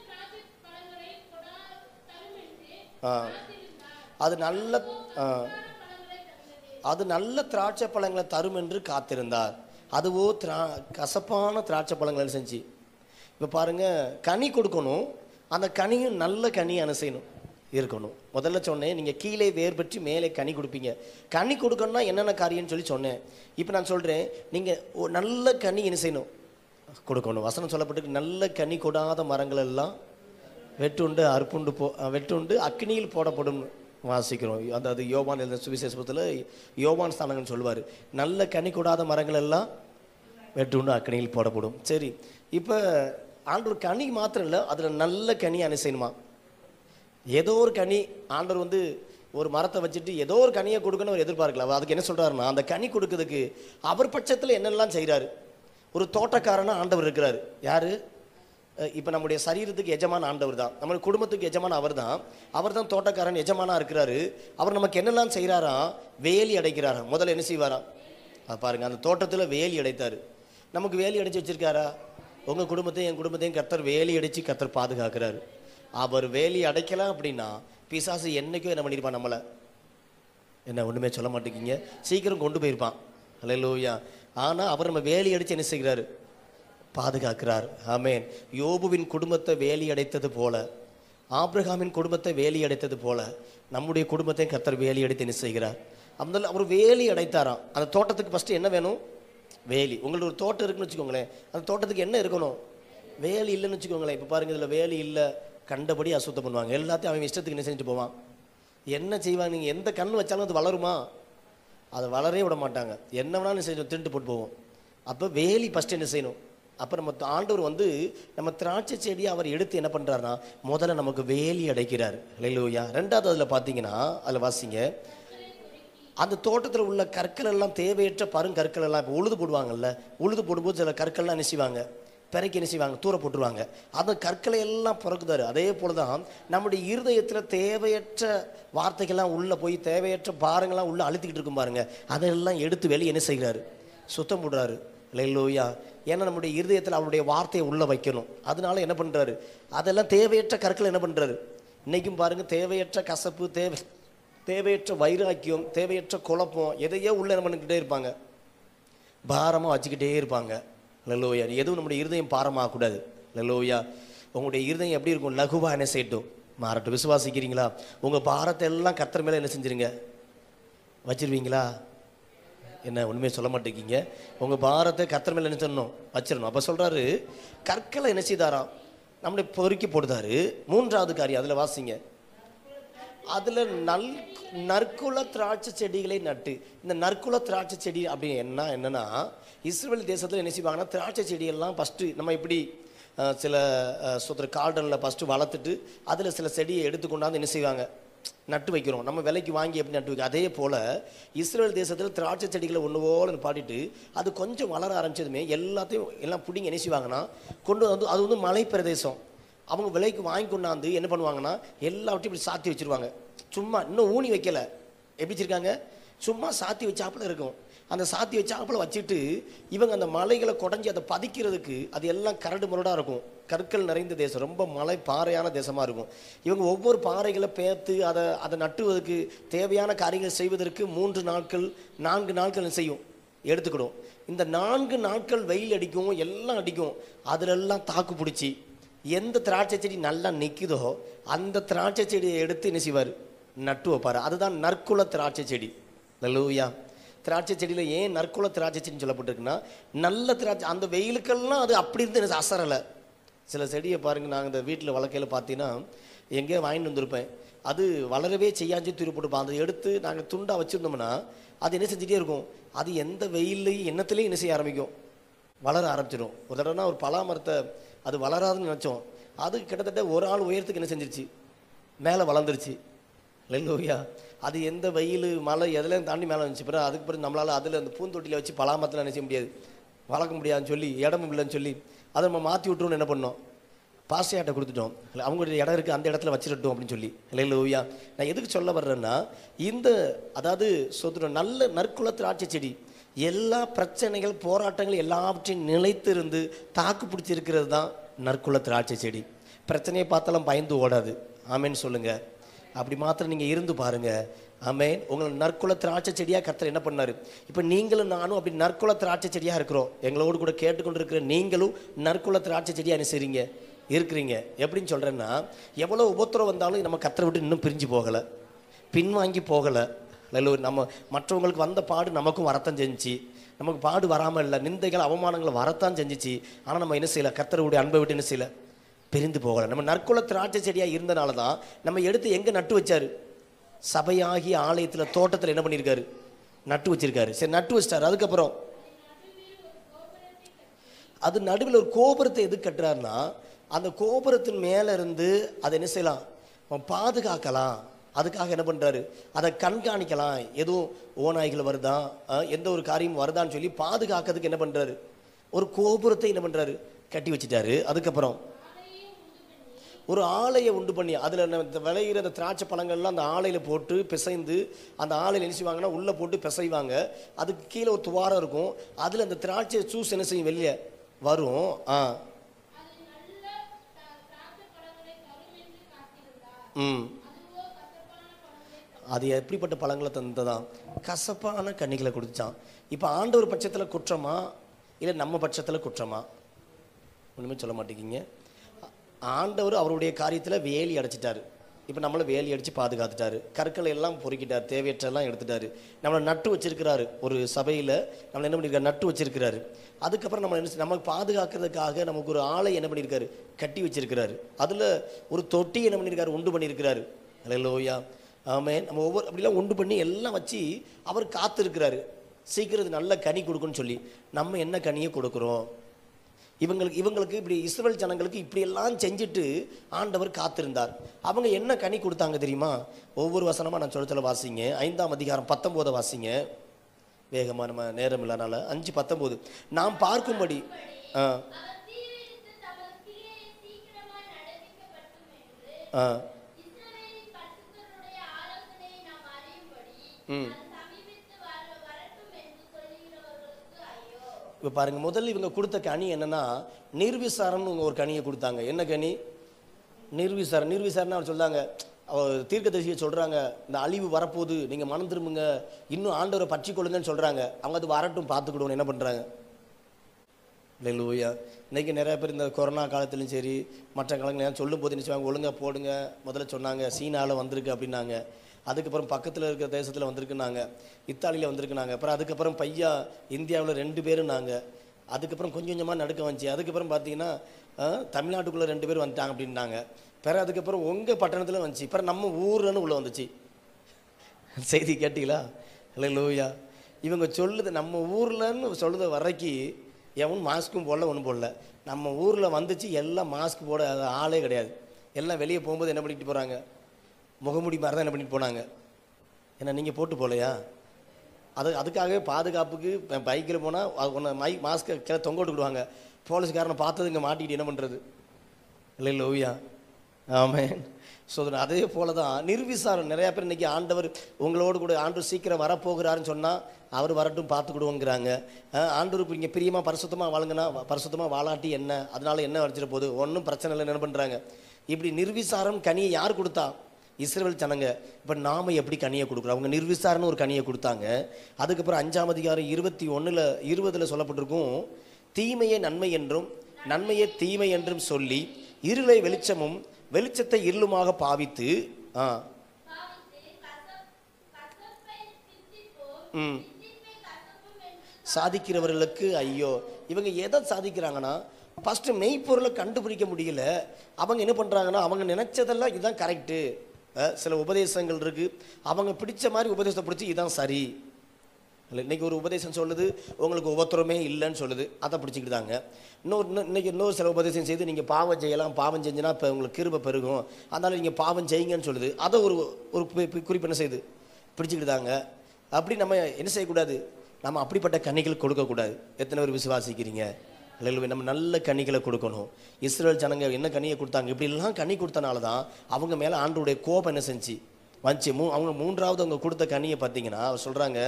ஆ. அது நல்ல ஆ, அது நல்ல திராட்சை பழங்களை தரும் என்று காத்திருந்தார் அதுவோ திரா கசப்பான திராட்சை பழங்களை செஞ்சு இப்போ பாருங்க கனி கொடுக்கணும் அந்த கனியும் நல்ல கனி அனுசையணும் இருக்கணும் முதல்ல சொன்னேன் நீங்கள் கீழே வேர் பற்றி மேலே கனி கொடுப்பீங்க கனி கொடுக்கணும்னா என்னென்ன காரியம்னு சொல்லி சொன்னேன் இப்போ நான் சொல்கிறேன் நீங்கள் நல்ல கனி என்ன செய்யணும் கொடுக்கணும் வசனம் சொல்லப்பட்டு நல்ல கனி கொடாத மரங்கள் எல்லாம் வெட்டுண்டு அறுப்புண்டு போ அஹ் வெட்டுண்டு அக்னியில் போடப்படும் வாசிக்கிறோம் அந்த அது யோவான் எழுதின சுவிசேஷத்தில் யோவான் ஸ்தானங்கள்னு சொல்லுவார் நல்ல கனி கொடாத மரங்கள் எல்லாம் வெட்டுண்டு அக்னியில் போடப்படும் சரி இப்போ ஆண்டவர் கனி மாத்திரம் இல்லை அதில் நல்ல கனி அனுசைணுமா ஏதோ ஒரு கனி ஆண்டவர் வந்து ஒரு மரத்தை வச்சுட்டு ஏதோ ஒரு கனியை கொடுக்கணும் அவர் எதிர்பார்க்கலாம் அதுக்கு என்ன சொல்றாருன்னா அந்த கனி கொடுக்கறதுக்கு அவர் பட்சத்தில் என்னெல்லாம் செய்கிறாரு ஒரு தோட்டக்காரனா ஆண்டவர் இருக்கிறாரு யாரு இப்போ நம்முடைய சரீரத்துக்கு எஜமான ஆண்டவர் தான் நம்ம குடும்பத்துக்கு எஜமான அவர் தான் அவர் தான் தோட்டக்காரன் எஜமானா இருக்கிறாரு அவர் நமக்கு என்னெல்லாம் செய்கிறாராம் வேலி அடைக்கிறாராம் முதல்ல என்ன செய்வாராம் அது பாருங்க அந்த தோட்டத்தில் வேலி அடைத்தாரு நமக்கு வேலி அடைச்சு வச்சிருக்காரா உங்கள் குடும்பத்தையும் என் குடும்பத்தையும் கர்த்தர் வேலி அடைச்சு கர்த்தர் பாதுகாக்கிறாரு அவர் வேலி அடைக்கலாம் அப்படின்னா பிசாசு என்னைக்கும் என்ன பண்ணியிருப்பான் நம்மளை என்ன ஒன்றுமே சொல்ல மாட்டேங்கிங்க சீக்கிரம் கொண்டு போயிருப்பான் அல்லையா ஆனால் அவர் நம்ம வேலி அடித்து என்ன செய்கிறாரு பாதுகாக்கிறார் ஆமேன் யோபுவின் குடும்பத்தை வேலி அடைத்தது போல ஆபிரகாமின் குடும்பத்தை வேலி அடைத்தது போல நம்முடைய குடும்பத்தை கர்த்தர் வேலி அடைத்து என்ன செய்கிறார் அந்த அவர் வேலி அடைத்தாராம் அந்த தோட்டத்துக்கு ஃபஸ்ட்டு என்ன வேணும் வேலி உங்களுக்கு ஒரு தோட்டம் இருக்குன்னு வச்சுக்கோங்களேன் அந்த தோட்டத்துக்கு என்ன இருக்கணும் வேலி இல்லைன்னு வச்சுக்கோங்களேன் இப்போ பாருங்க இதில் வேலி இல்லை கண்டபடி அசுத்தம் பண்ணுவாங்க எல்லாத்தையும் அவன் இஷ்டத்துக்கு என்ன செஞ்சுட்டு போவான் என்ன செய்வாங்க நீங்கள் எந்த கண் வச்சாலும் அது வளருமா அதை வளரவே விட மாட்டாங்க என்ன வேணாலும் செஞ்சு திருட்டு போட்டு போவோம் அப்போ வேலி ஃபஸ்ட்டு என்ன செய்யணும் அப்போ நம்ம ஆண்டவர் வந்து நம்ம திராட்சை செடியை அவர் எடுத்து என்ன பண்ணுறாருன்னா முதல்ல நமக்கு வேலி அடைக்கிறார் இல்லையா ரெண்டாவது அதில் பார்த்தீங்கன்னா அதில் வாசிங்க அந்த தோட்டத்தில் உள்ள கற்கள் எல்லாம் தேவையற்ற பருங்கற்கள் எல்லாம் இப்போ உழுது போடுவாங்கல்ல உழுது போடும்போது சில கற்கள்லாம் என்ன செய்வாங்க பிறக்கி என்ன செய்வாங்க தூர போட்டுருவாங்க அந்த கற்களை எல்லாம் பிறகுதாரு அதே போல தான் நம்முடைய இருதயத்தில் தேவையற்ற வார்த்தைகள்லாம் உள்ளே போய் தேவையற்ற பாரங்கள்லாம் உள்ளே அழுத்திக்கிட்டு இருக்கும் பாருங்க அதெல்லாம் எடுத்து வெளியே என்ன செய்கிறாரு சுத்தம் போடுறாரு இல்லையா ஏன்னா நம்முடைய இருதயத்தில் அவருடைய வார்த்தையை உள்ளே வைக்கணும் அதனால என்ன பண்ணுறாரு அதெல்லாம் தேவையற்ற கற்கள் என்ன பண்ணுறாரு இன்றைக்கும் பாருங்க தேவையற்ற கசப்பு தேவை தேவையற்ற வைராக்கியம் தேவையற்ற குழப்பம் எதையோ உள்ள என்ன பண்ணிக்கிட்டே இருப்பாங்க பாரமாக வச்சுக்கிட்டே இருப்பாங்க லலோயா எதுவும் நம்முடைய இருதயம் பாரமாகக்கூடாது லலோயா உங்களுடைய இருதயம் எப்படி இருக்கும் லகுவா என்ன செய்யட்டும் மாறட்டும் விசுவாசிக்கிறீங்களா உங்கள் பாரத்தை எல்லாம் கர்த்தர் மேலே என்ன செஞ்சிருங்க வச்சிருவீங்களா என்ன உண்மையை சொல்ல மாட்டேங்கிங்க உங்கள் பாரத்தை கர்த்தர் மேலே என்ன சொல்லணும் வச்சிடணும் அப்போ சொல்கிறாரு கற்களை என்ன செய்தாராம் நம்மளை பொறுக்கி போடுதாரு மூன்றாவது காரியம் அதில் வாசிங்க அதில் நல் நற்குல திராட்சை செடிகளை நட்டு இந்த நற்குல திராட்சை செடி அப்படி என்ன என்னன்னா இஸ்ரேல் தேசத்தில் என்ன செய்வாங்கன்னா திராட்சை செடியெல்லாம் ஃபஸ்ட்டு நம்ம இப்படி அஹ், சில சுத்திர கார்டனில் ஃபஸ்ட்டு வளர்த்துட்டு அதில் சில செடியை எடுத்து கொண்டாந்து என்ன செய்வாங்க நட்டு வைக்கிறோம் நம்ம விலைக்கு வாங்கி எப்படி நட்டு வைக்க அதே போல் இஸ்ரேல் தேசத்தில் திராட்சை செடிகளை ஒன்று போல பாடிட்டு அது கொஞ்சம் வளர ஆரம்பிச்சதுமே எல்லாத்தையும் எல்லாம் பிடிங்க என்ன செய்வாங்கன்னா கொண்டு வந்து அது வந்து மலை பிரதேசம் அவங்க விலைக்கு வாங்கி கொண்டாந்து என்ன பண்ணுவாங்கன்னா எல்லாவற்றையும் இப்படி சாத்தி வச்சிருவாங்க சும்மா இன்னும் ஊனி வைக்கல எப்படி வச்சிருக்காங்க சும்மா சாத்தி வச்சாப்புல இருக்கும் அந்த சாத்தி வச்சாப்புல வச்சுட்டு இவங்க அந்த மலைகளை குடஞ்சி அதை பதிக்கிறதுக்கு அது எல்லாம் கரடு முரடாக இருக்கும் கற்கள் நிறைந்த தேசம் ரொம்ப மலை பாறையான தேசமாக இருக்கும் இவங்க ஒவ்வொரு பாறைகளை பேர்த்து அதை அதை நட்டுவதற்கு தேவையான காரியங்கள் செய்வதற்கு மூன்று நாட்கள் நான்கு நாட்கள் செய்யும் எடுத்துக்கிடும் இந்த நான்கு நாட்கள் வெயில் அடிக்கும் எல்லாம் அடிக்கும் அதிலெல்லாம் தாக்கு பிடிச்சி எந்த திராட்சை செடி நல்லா நிற்குதோ அந்த திராட்சை செடியை எடுத்து என்ன செய்வார் நட்டு வைப்பார் அதுதான் நற்குல திராட்சை செடி நல்லூயா திராட்சை செடியில் ஏன் நற்குல திராட்சை செடின்னு சொல்லப்பட்டிருக்குன்னா நல்ல திராட்சை அந்த வெயிலுக்கெல்லாம் அது அப்படி இருந்து எனக்கு அசரலை சில செடியை பாருங்க நாங்கள் இந்த வீட்டில் வளர்க்கையில் பார்த்தீங்கன்னா எங்கேயோ வாங்கிட்டு வந்திருப்பேன் அது வளரவே செய்யாச்சு தூரி போட்டுப்போம் அதை எடுத்து நாங்கள் துண்டாக வச்சுருந்தோம்னா அது என்ன செஞ்சுட்டே இருக்கும் அது எந்த வெயில்லையும் எண்ணத்துலேயும் என்ன செய்ய ஆரம்பிக்கும் வளர ஆரம்பிச்சிடும் ஒரு தடவைனா ஒரு பலா மரத்தை அது வளராதுன்னு நினச்சோம் அது கிட்டத்தட்ட ஒரு ஆள் உயரத்துக்கு என்ன செஞ்சிருச்சு மேலே வளர்ந்துருச்சு லெல்லோயா அது எந்த வெயில் மழை எதுலையும் தாண்டி மேலே வந்துச்சு பிறகு அதுக்கு பிறகு நம்மளால் அதில் அந்த பூந்தொட்டியில் வச்சு பலாமரத்தில் என்ன செய்ய முடியாது வளர்க்க முடியாதுன்னு சொல்லி இடமும் இல்லைன்னு சொல்லி அதை நம்ம மாற்றி விட்டுருவோம்னு என்ன பண்ணோம் பாஸ்டையாட்ட கொடுத்துட்டோம் இல்லை அவங்களுடைய இடம் இருக்குது அந்த இடத்துல வச்சிடட்டும் அப்படின்னு சொல்லி இல்லையா நான் எதுக்கு சொல்ல வர்றேன்னா இந்த அதாவது சொத்துறோம் நல்ல நற்குல திராட்சை செடி எல்லா பிரச்சனைகள் போராட்டங்கள் எல்லாவற்றையும் நிலைத்திருந்து தாக்கு பிடிச்சிருக்கிறது தான் நற்குல திராட்சை செடி பிரச்சனையை பார்த்தாலும் பயந்து ஓடாது ஆமேன்னு சொல்லுங்க அப்படி மாத்திரம் நீங்கள் இருந்து பாருங்க ஆமேன் உங்களை நற்குல திராட்சை செடியாக கர்த்தர் என்ன பண்ணாரு இப்போ நீங்களும் நானும் அப்படி நற்குல திராட்சை செடியாக இருக்கிறோம் எங்களோடு கூட கேட்டுக்கொண்டு இருக்கிற நீங்களும் நற்குல திராட்சை செடியாக என்ன செய்றீங்க இருக்கிறீங்க எப்படின்னு சொல்கிறேன்னா எவ்வளோ உபத்திரம் வந்தாலும் நம்ம கத்தரை விட்டு இன்னும் பிரிஞ்சு போகலை பின்வாங்கி போகலை இல்லை நம்ம மற்றவங்களுக்கு வந்த பாடு நமக்கும் வரத்தான் செஞ்சுச்சு நமக்கு பாடு வராமல் இல்லை நிந்தைகள் அவமானங்கள் வரத்தான் செஞ்சுச்சு ஆனால் நம்ம என்ன செய்யலை கத்தருடைய அன்பை விட்டு என்ன செய்யல பிரிந்து போகலை நம்ம நற்குல திராட்சை செடியாக இருந்தனால தான் நம்ம எடுத்து எங்கே நட்டு வச்சாரு சபையாகிய ஆலயத்தில் தோட்டத்தில் என்ன பண்ணியிருக்காரு நட்டு வச்சிருக்காரு சரி நட்டு வச்சிட்டாரு அதுக்கப்புறம் அது நடுவில் ஒரு கோபுரத்தை எது கட்டுறாருன்னா அந்த கோபுரத்தின் மேலே இருந்து அதை என்ன செய்யலாம் அவன் பாதுகாக்கலாம் அதுக்காக என்ன பண்ணுறாரு அதை கண்காணிக்கலாம் எதுவும் ஓநாய்கள் வருதா அஹ், எந்த ஒரு காரியம் வருதான்னு சொல்லி பாதுகாக்கிறதுக்கு என்ன பண்ணுறாரு ஒரு கோபுரத்தை என்ன பண்ணுறாரு கட்டி வச்சிட்டாரு அதுக்கப்புறம் ஒரு ஆலையை உண்டு பண்ணி அதில் விளையிற அந்த திராட்சை பழங்கள்லாம் அந்த ஆலையில் போட்டு பிசைந்து அந்த ஆலையில் என்ன செய்வாங்கன்னா உள்ளே போட்டு பிசைவாங்க அதுக்கு கீழே ஒரு துவாரம் இருக்கும் அதில் அந்த திராட்சை ஜூஸ் என்ன செய்யும் வெளியே வரும் ஆ ம் அது எப்படிப்பட்ட பழங்களை தந்ததாம் கசப்பான கன்னிகளை கொடுத்தான் இப்போ ஆண்டவர் பட்சத்தில் குற்றமா இல்லை நம்ம பட்சத்தில் குற்றமா ஒன்றுமே சொல்ல மாட்டேங்கிங்க ஆண்டவர் அவருடைய காரியத்தில் வேலி அடைச்சிட்டாரு இப்போ நம்மளை வேலி அடித்து பாதுகாத்துட்டாரு கற்களை எல்லாம் பொறுக்கிட்டார் தேவையற்றெல்லாம் எடுத்துட்டாரு நம்மளை நட்டு வச்சிருக்கிறாரு ஒரு சபையில் நம்மளை என்ன பண்ணியிருக்காரு நட்டு வச்சிருக்கிறாரு அதுக்கப்புறம் நம்ம என்ன செய்- நமக்கு பாதுகாக்கிறதுக்காக நமக்கு ஒரு ஆளை என்ன பண்ணியிருக்காரு கட்டி வச்சிருக்கிறாரு அதில் ஒரு தொட்டி என்ன பண்ணியிருக்காரு உண்டு பண்ணியிருக்கிறாரு அல்லையா ஆமே நம்ம ஒவ்வொரு அப்படிலாம் உண்டு பண்ணி எல்லாம் வச்சு அவர் காத்திருக்கிறாரு சீக்கிரம் இது நல்ல கனி கொடுக்குன்னு சொல்லி நம்ம என்ன கனியை கொடுக்குறோம் இவங்களுக்கு இவங்களுக்கு இப்படி இஸ்ரவேல் ஜனங்களுக்கு இப்படியெல்லாம் செஞ்சுட்டு ஆண்டவர் காத்திருந்தார் அவங்க என்ன கனி கொடுத்தாங்க தெரியுமா ஒவ்வொரு வசனமாக நான் சொல்ல சொல்ல வாசிங்க ஐந்தாம் அதிகாரம் பத்தொம்போதை வாசிங்க வேகமாக நம்ம நேரம் இல்லைனால அஞ்சு பத்தொம்போது நாம் பார்க்கும்படி ஆ அவர் தீவிரித்து தமது கிரியையை சீக்கிரமாய் நடப்பிக்கப்பட்டும் என்று ஆ இஸ்ரவேலின் பரிசுத்தருடைய ஆலோசனையை நாம் அறியும்படி ம். அது சமீபித்து வர வரட்டும் என்று சொல்லுகிறவர்களுக்கு ஐயோ இப்போ பாருங்க முதல்ல இவங்க கொடுத்த கனி என்னன்னா நிர்விசாரம்னு இவங்க ஒரு கனியை கொடுத்தாங்க என்ன கனி நிர்விசாரம் நிர்விசாரம்னு அவர் சொல்றாங்க அவர் தீர்க்கதரிசியை சொல்றாங்க இந்த அழிவு வரப்போகுது நீங்க மனம் திரும்புங்க இன்னும் ஆண்டவரை பற்றி கொள்ளுங்கன்னு சொல்றாங்க அவங்க அது வரட்டும் பார்த்துக்கிடுவோம் என்ன பண்றாங்க லூயா இன்னைக்கு நிறைய பேர் இந்த கொரோனா காலத்துலையும் சரி மற்ற காலங்கள் சொல்லும் போது நினச்சாங்க ஒழுங்கா போடுங்க முதல்ல சொன்னாங்க சீனாவில் வந்திருக்கு அப்படின்னாங்க அதுக்கப்புறம் பக்கத்தில் இருக்கிற தேசத்தில் வந்திருக்குனாங்க இத்தாலியில் வந்திருக்குனாங்க அப்புறம் அதுக்கப்புறம் பையா இந்தியாவில் ரெண்டு பேரும் நாங்கள் அதுக்கப்புறம் கொஞ்சம் கொஞ்சமாக நடுக்க வந்துச்சு அதுக்கப்புறம் பார்த்தீங்கன்னா தமிழ்நாட்டுக்குள்ளே ரெண்டு பேர் வந்துட்டாங்க அப்படின்னாங்க பிறகு அதுக்கப்புறம் உங்கள் பட்டணத்தில் வந்துச்சு அப்புறம் நம்ம ஊர்லன்னு உள்ளே வந்துச்சு செய்தி கேட்டீங்களா இல்லை லூயா இவங்க சொல்லுது நம்ம ஊர்லன்னு சொல்லுத வரைக்கும் எவன் மாஸ்க்கும் போடல ஒன்றும் போடல நம்ம ஊரில் வந்துச்சு எல்லாம் மாஸ்க் போட அது ஆளே கிடையாது எல்லாம் வெளியே போகும்போது என்ன பண்ணிட்டு போகிறாங்க முகமுடி மாதிரி தான் என்ன பண்ணிட்டு போனாங்க என்ன நீங்கள் போட்டு போகலையா அது அதுக்காகவே பாதுகாப்புக்கு பைக்கில் போனால் ஒன்று மை மாஸ்க்கை கீழே தொங்க விட்டுக்கிடுவாங்க போலீஸ்காரனை பார்த்தது இங்கே மாட்டிக்கிட்டு என்ன பண்ணுறது இல்லை லோவியா ஆமென் ஸோ அதே போல தான் நிர்விசாரம் நிறையா பேர் இன்னைக்கு ஆண்டவர் உங்களோடு கூட ஆண்டவர் சீக்கிரம் வரப்போகிறாருன்னு சொன்னால் அவர் வரட்டும் பார்த்துக்கிடுவோங்கிறாங்க அஹ் ஆண்டவருக்கு இங்கே பிரியமாக பரிசுத்தமாக வாழுங்கன்னா பரிசுத்தமாக வாழாட்டி என்ன அதனால என்ன வரைச்சிட போகுது ஒன்றும் பிரச்சனை இல்லை என்ன பண்ணுறாங்க இப்படி நிர்விசாரம் கனியை யார் கொடுத்தா இஸ்ரவேல் ஜனங்க இப்போ நாம எப்படி கனியை கொடுக்குறோம் அவங்க நிர்விசாரம்னு ஒரு கனியை கொடுத்தாங்க அதுக்கப்புறம் அஞ்சாம் அதிகாரம் இருபத்தி ஒன்றில் இருபதில் சொல்லப்பட்டிருக்கும் தீமையை நன்மை என்றும் நன்மையை தீமை என்றும் சொல்லி இருளை வெளிச்சமும் வெளிச்சத்தை இருளுமாக பாவித்து ஆ பாவித்து கசப் கசப்பை சிந்திப்போம் ம் சிந்திப்பை கசப்பும் என்று சாதிக்கிறவர்களுக்கு ஐயோ இவங்க எதை சாதிக்கிறாங்கன்னா ஃபஸ்ட்டு மெய்ப்பொருளை கண்டுபிடிக்க முடியல அவங்க என்ன பண்ணுறாங்கன்னா அவங்க நினைச்சதெல்லாம் இதுதான் கரெக்டு சில உபதேசங்கள் இருக்கு அவங்க பிடிச்ச மாதிரி உபதேசத்தை பிடிச்சி இதுதான் சரி இல்லை இன்னைக்கு ஒரு உபதேசம் சொல்லுது உங்களுக்கு உபத்திரமே இல்லைன்னு சொல்லுது அதை பிடிச்சிக்கிட்டாங்க இன்னொரு இன்னும் இன்னைக்கு இன்னொரு சில உபதேசம் செய்து நீங்கள் பாவம் செய்யலாம் பாவம் செஞ்சுனா இப்போ உங்களுக்கு கிருபை பெருகும் அதனால நீங்கள் பாவம் செய்யுங்கன்னு சொல்லுது அதை ஒரு ஒரு பி- பி- குறிப்பு என்ன செய்யுது பிடிச்சிக்கிட்டாங்க அப்படி நம்ம என்ன செய்யக்கூடாது நம்ம அப்படிப்பட்ட கனிகள் கொடுக்கக்கூடாது எத்தனை பேர் விசுவாசிக்கிறீங்க இல்லை நம்ம நல்ல கனிகளை கொடுக்கணும் இஸ்ரேல் ஜனங்க என்ன கனியை கொடுத்தாங்க இப்படிலாம் கனி கொடுத்தனால தான் அவங்க மேலே ஆண்டோடைய கோபம் என்ன செஞ்சு வந்துச்சு மூ அவங்க மூன்றாவது அவங்க கொடுத்த கனியை பார்த்தீங்கன்னா அவர் சொல்கிறாங்க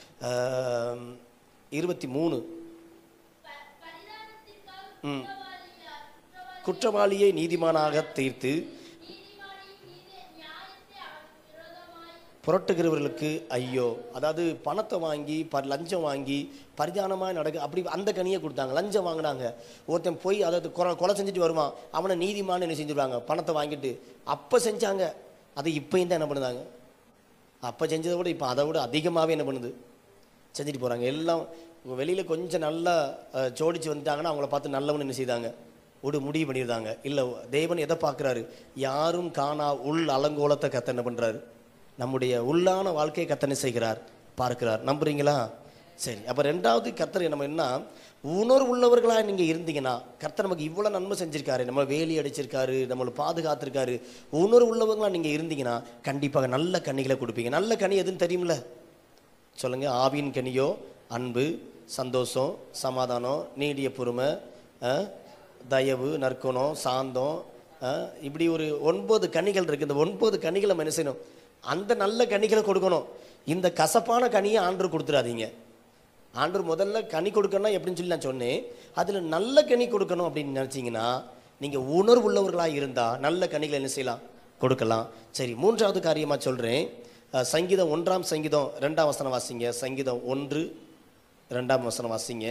இருபத்தி மூணு ப- பரிதானத்திற்காக ம் குற்றவாளியா- குற்றவாளி குற்றவாளியை நீதிமானாக தீர்த்து நீதிமானின் மீது நியாயத்தை அவனுக்கு விரோதமாய் புரட்டுகிறவர்களுக்கு ஐயோ அதாவது பணத்தை வாங்கி ப லஞ்சம் வாங்கி பரிதானமாக நடக்க அப்படி அந்த கனியை கொடுத்தாங்க லஞ்சம் வாங்கினாங்க ஒருத்தன் போய் அதாவது கொலை கொலை செஞ்சுட்டு வருவான் அவனை நீதிமான்னு என்ன செஞ்சுருவாங்க பணத்தை வாங்கிட்டு அப்போ செஞ்சாங்க அது இப்போயும் தான் என்ன பண்ணுதாங்க அப்போ செஞ்சதை விட இப்போ அதை விட அதிகமாகவே என்ன பண்ணுது செஞ்சுட்டு போகிறாங்க எல்லாம் வெளியில் கொஞ்சம் நல்லா அஹ், ஜோடிச்சு வந்துட்டாங்கன்னா அவங்கள பார்த்து நல்லவன்னு என்ன செய்தாங்க ஒரு முடிவு பண்ணியிருந்தாங்க இல்லை தேவன் எதை பார்க்குறாரு யாரும் காணா உள் அலங்கோலத்தை கத்த என்ன பண்ணுறாரு நம்முடைய உள்ளான வாழ்க்கையை கத்தனை செய்கிறார் பார்க்கிறார் நம்புறீங்களா சரி அப்போ ரெண்டாவது கர்த்தர் நம்ம என்ன உணர்வு உள்ளவர்களாக நீங்கள் இருந்தீங்கன்னா கர்த்தர் நமக்கு இவ்வளோ நன்மை செஞ்சிருக்காரு நம்ம வேலி அடிச்சிருக்காரு நம்மளை பாதுகாத்திருக்காரு உணர்வு உள்ளவங்களா நீங்கள் இருந்தீங்கன்னா கண்டிப்பாக நல்ல கனிகளை கொடுப்பீங்க நல்ல கனி எதுன்னு தெரியுமில்ல சொல்லுங்க ஆவியின் கனியோ அன்பு சந்தோஷம் சமாதானம் நீடிய பொறுமை அஹ், தயவு நற்குணம் சாந்தம் அஹ், இப்படி ஒரு ஒன்பது கனிகள் இருக்கு இந்த ஒன்பது கனிகளை நம்ம என்ன செய்யணும் அந்த நல்ல கனிகளை கொடுக்கணும் இந்த கசப்பான கனியை ஆண்டு கொடுத்துடாதீங்க ஆண்டவர் முதல்ல கனி கொடுக்கணும் எப்படின்னு சொல்லி நான் சொன்னேன் அதில் நல்ல கனி கொடுக்கணும் அப்படின்னு நினச்சிங்கன்னா நீங்கள் உணர்வு உள்ளவர்களாக இருந்தால் நல்ல கனிகளை என்ன செய்யலாம் கொடுக்கலாம் சரி மூன்றாவது காரியமாக சொல்கிறேன் சங்கீதம் ஒன்றாம் சங்கீதம் ரெண்டாம் வசனம் வாசிங்க சங்கீதம் ஒன்று ரெண்டாம் வசனம் வாசிங்க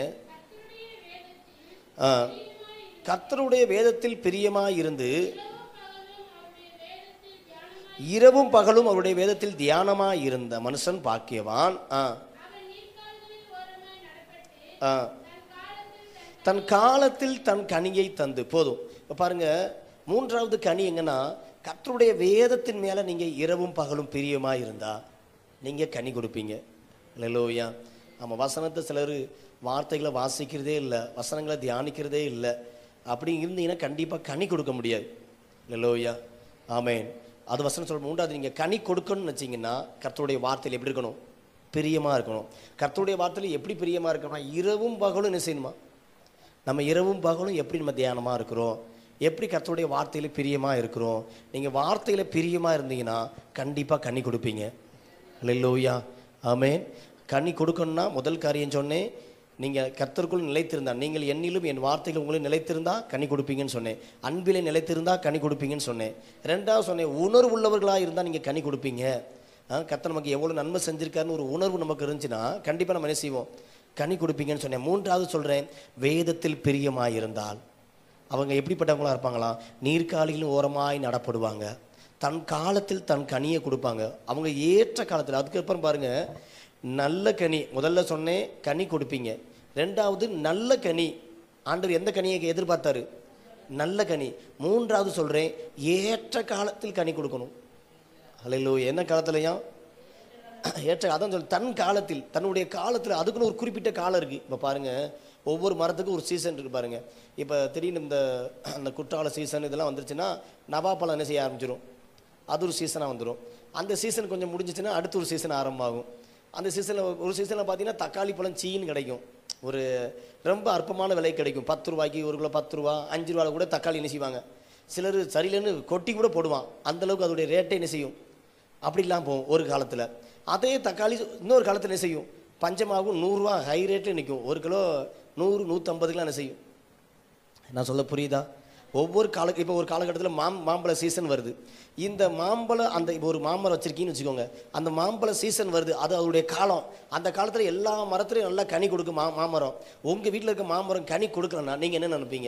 ஆ, கர்த்தருடைய வேதத்தில் பிரியமாக இருந்து இரவும் பகலும் அவருடைய வேதத்தில் தியானமாய் இருந்த மனுஷன் பாக்கியவான் ஆ அவன் நீர்க்கால்களின் ஓரமாய் நடப்பட்டு ஆ தன் காலத்தில் தன் காலத்தில் தன் தன் கனியை தந்து போதும் இப்போ பாருங்க மூன்றாவது கனி எங்கன்னா கர்த்தருடைய வேதத்தின் மேலே நீங்கள் இரவும் பகலும் பிரியமாக இருந்தா நீங்கள் கனி கொடுப்பீங்க லெலோயா ஆமாம் வசனத்தை சிலர் வார்த்தைகளை வாசிக்கிறதே இல்லை வசனங்களை தியானிக்கிறதே இல்லை அப்படி இருந்தீங்கன்னா கண்டிப்பாக கனி கொடுக்க முடியாது லெலோயா ஆமேன் அது வசனம் சொல்ல மூன்றாவது நீங்கள் கனி கொடுக்கணும்னு வச்சிங்கன்னா கர்த்தருடைய வார்த்தையில் எப்படி இருக்கணும் பிரியமாக இருக்கணும் கர்த்தருடைய வார்த்தையில் எப்படி பிரியமாக இருக்கணும் இரவும் பகலும் என்ன செய்யணுமா நம்ம இரவும் பகலும் எப்படி நம்ம தியானமாக இருக்கிறோம் எப்படி கர்த்தருடைய வார்த்தையில் பிரியமாக இருக்கிறோம் நீங்கள் வார்த்தையில் பிரியமாக இருந்தீங்கன்னா கண்டிப்பாக கண்ணி கொடுப்பீங்க லெல்லோயா ஆமேன் கண்ணி கொடுக்கணும்னா முதல் காரியம் சொன்னேன் நீங்கள் கர்த்தருக்குள் நிலைத்திருந்தா நீங்கள் என்னிலும் என் வார்த்தைகள் உங்களுக்கு நிலைத்திருந்தா கனி கொடுப்பீங்கன்னு சொன்னேன் அன்பிலே நிலைத்திருந்தா கனி கொடுப்பீங்கன்னு சொன்னேன் ரெண்டாவது சொன்னேன் உணர்வு உள்ளவர்களாக இருந்தால் நீங்கள் கனி கொடுப்பீங்க ஆ, கர்த்தர் நமக்கு எவ்வளோ நன்மை செஞ்சிருக்காருன்னு ஒரு உணர்வு நமக்கு இருந்துச்சுன்னா கண்டிப்பாக நம்ம என்ன செய்வோம் கனி கொடுப்பீங்கன்னு சொன்னேன் மூன்றாவது சொல்கிறேன் வேதத்தில் பிரியமாக இருந்தால் அவங்க எப்படிப்பட்டவங்களா இருப்பாங்களா நீர்க்காலிகளும் ஓரமாய் நடப்படுவாங்க தன் காலத்தில் தன் கனியை கொடுப்பாங்க அவங்க ஏற்ற காலத்தில் அதுக்கப்புறம் பாருங்க நல்ல கனி முதல்ல சொன்னேன் கனி கொடுப்பீங்க ரெண்டாவது நல்ல கனி ஆண்டவர் எந்த கனியை எதிர்பார்த்தாரு நல்ல கனி மூன்றாவது சொல்கிறேன் ஏற்ற காலத்தில் கனி கொடுக்கணும் அல்ல என்ன காலத்துலையும் ஏற்ற அதான் சொல் தன் காலத்தில் தன்னுடைய காலத்தில் அதுக்குன்னு ஒரு குறிப்பிட்ட காலம் இருக்குது இப்போ பாருங்கள் ஒவ்வொரு மரத்துக்கும் ஒரு சீசன் இருக்குது பாருங்கள் இப்போ திடீர்னு இந்த அந்த குற்றால சீசன் இதெல்லாம் வந்துருச்சுன்னா நவாப்பழம் என்ன செய்ய ஆரம்பிச்சிடும் அது ஒரு சீசனாக வந்துடும் அந்த சீசன் கொஞ்சம் முடிஞ்சிச்சுன்னா அடுத்து ஒரு சீசன் ஆரம்பமாகும் அந்த சீசனில் ஒரு சீசனில் பார்த்தீங்கன்னா தக்காளி பழம் சீன்னு கிடைக்கும் ஒரு ரொம்ப அற்பமான விலை கிடைக்கும் பத்து ரூபாய்க்கு ஒரு கிலோ பத்து ரூபா அஞ்சு ரூபாவில் கூட தக்காளி என்ன செய்வாங்க சிலர் சரியில்லைன்னு கொட்டி கூட போடுவான் அந்தளவுக்கு அதோடைய ரேட்டை என்ன செய்யும் அப்படிலாம் போகும் ஒரு காலத்தில் அதே தக்காளி இன்னொரு காலத்தில் என்ன செய்யும் பஞ்சமாகும் நூறுரூவா ஹை ரேட்டில் நிற்கும் ஒரு கிலோ நூறு நூற்றம்பதுக்கெலாம் என்ன செய்யும் நான் சொல்ல புரியுதா ஒவ்வொரு கால இப்போ ஒரு காலகட்டத்தில் மாம் மாம்பழ சீசன் வருது இந்த மாம்பழம் அந்த இப்போ ஒரு மாமரம் வச்சிருக்கீங்கன்னு வச்சுக்கோங்க அந்த மாம்பழ சீசன் வருது அது அதோடைய காலம் அந்த காலத்தில் எல்லா மரத்துலையும் நல்லா கனி கொடுக்கும் மா மாமரம் உங்கள் வீட்டில் இருக்க மாமரம் கனி கொடுக்கலன்னா நீங்கள் என்ன நினைப்பீங்க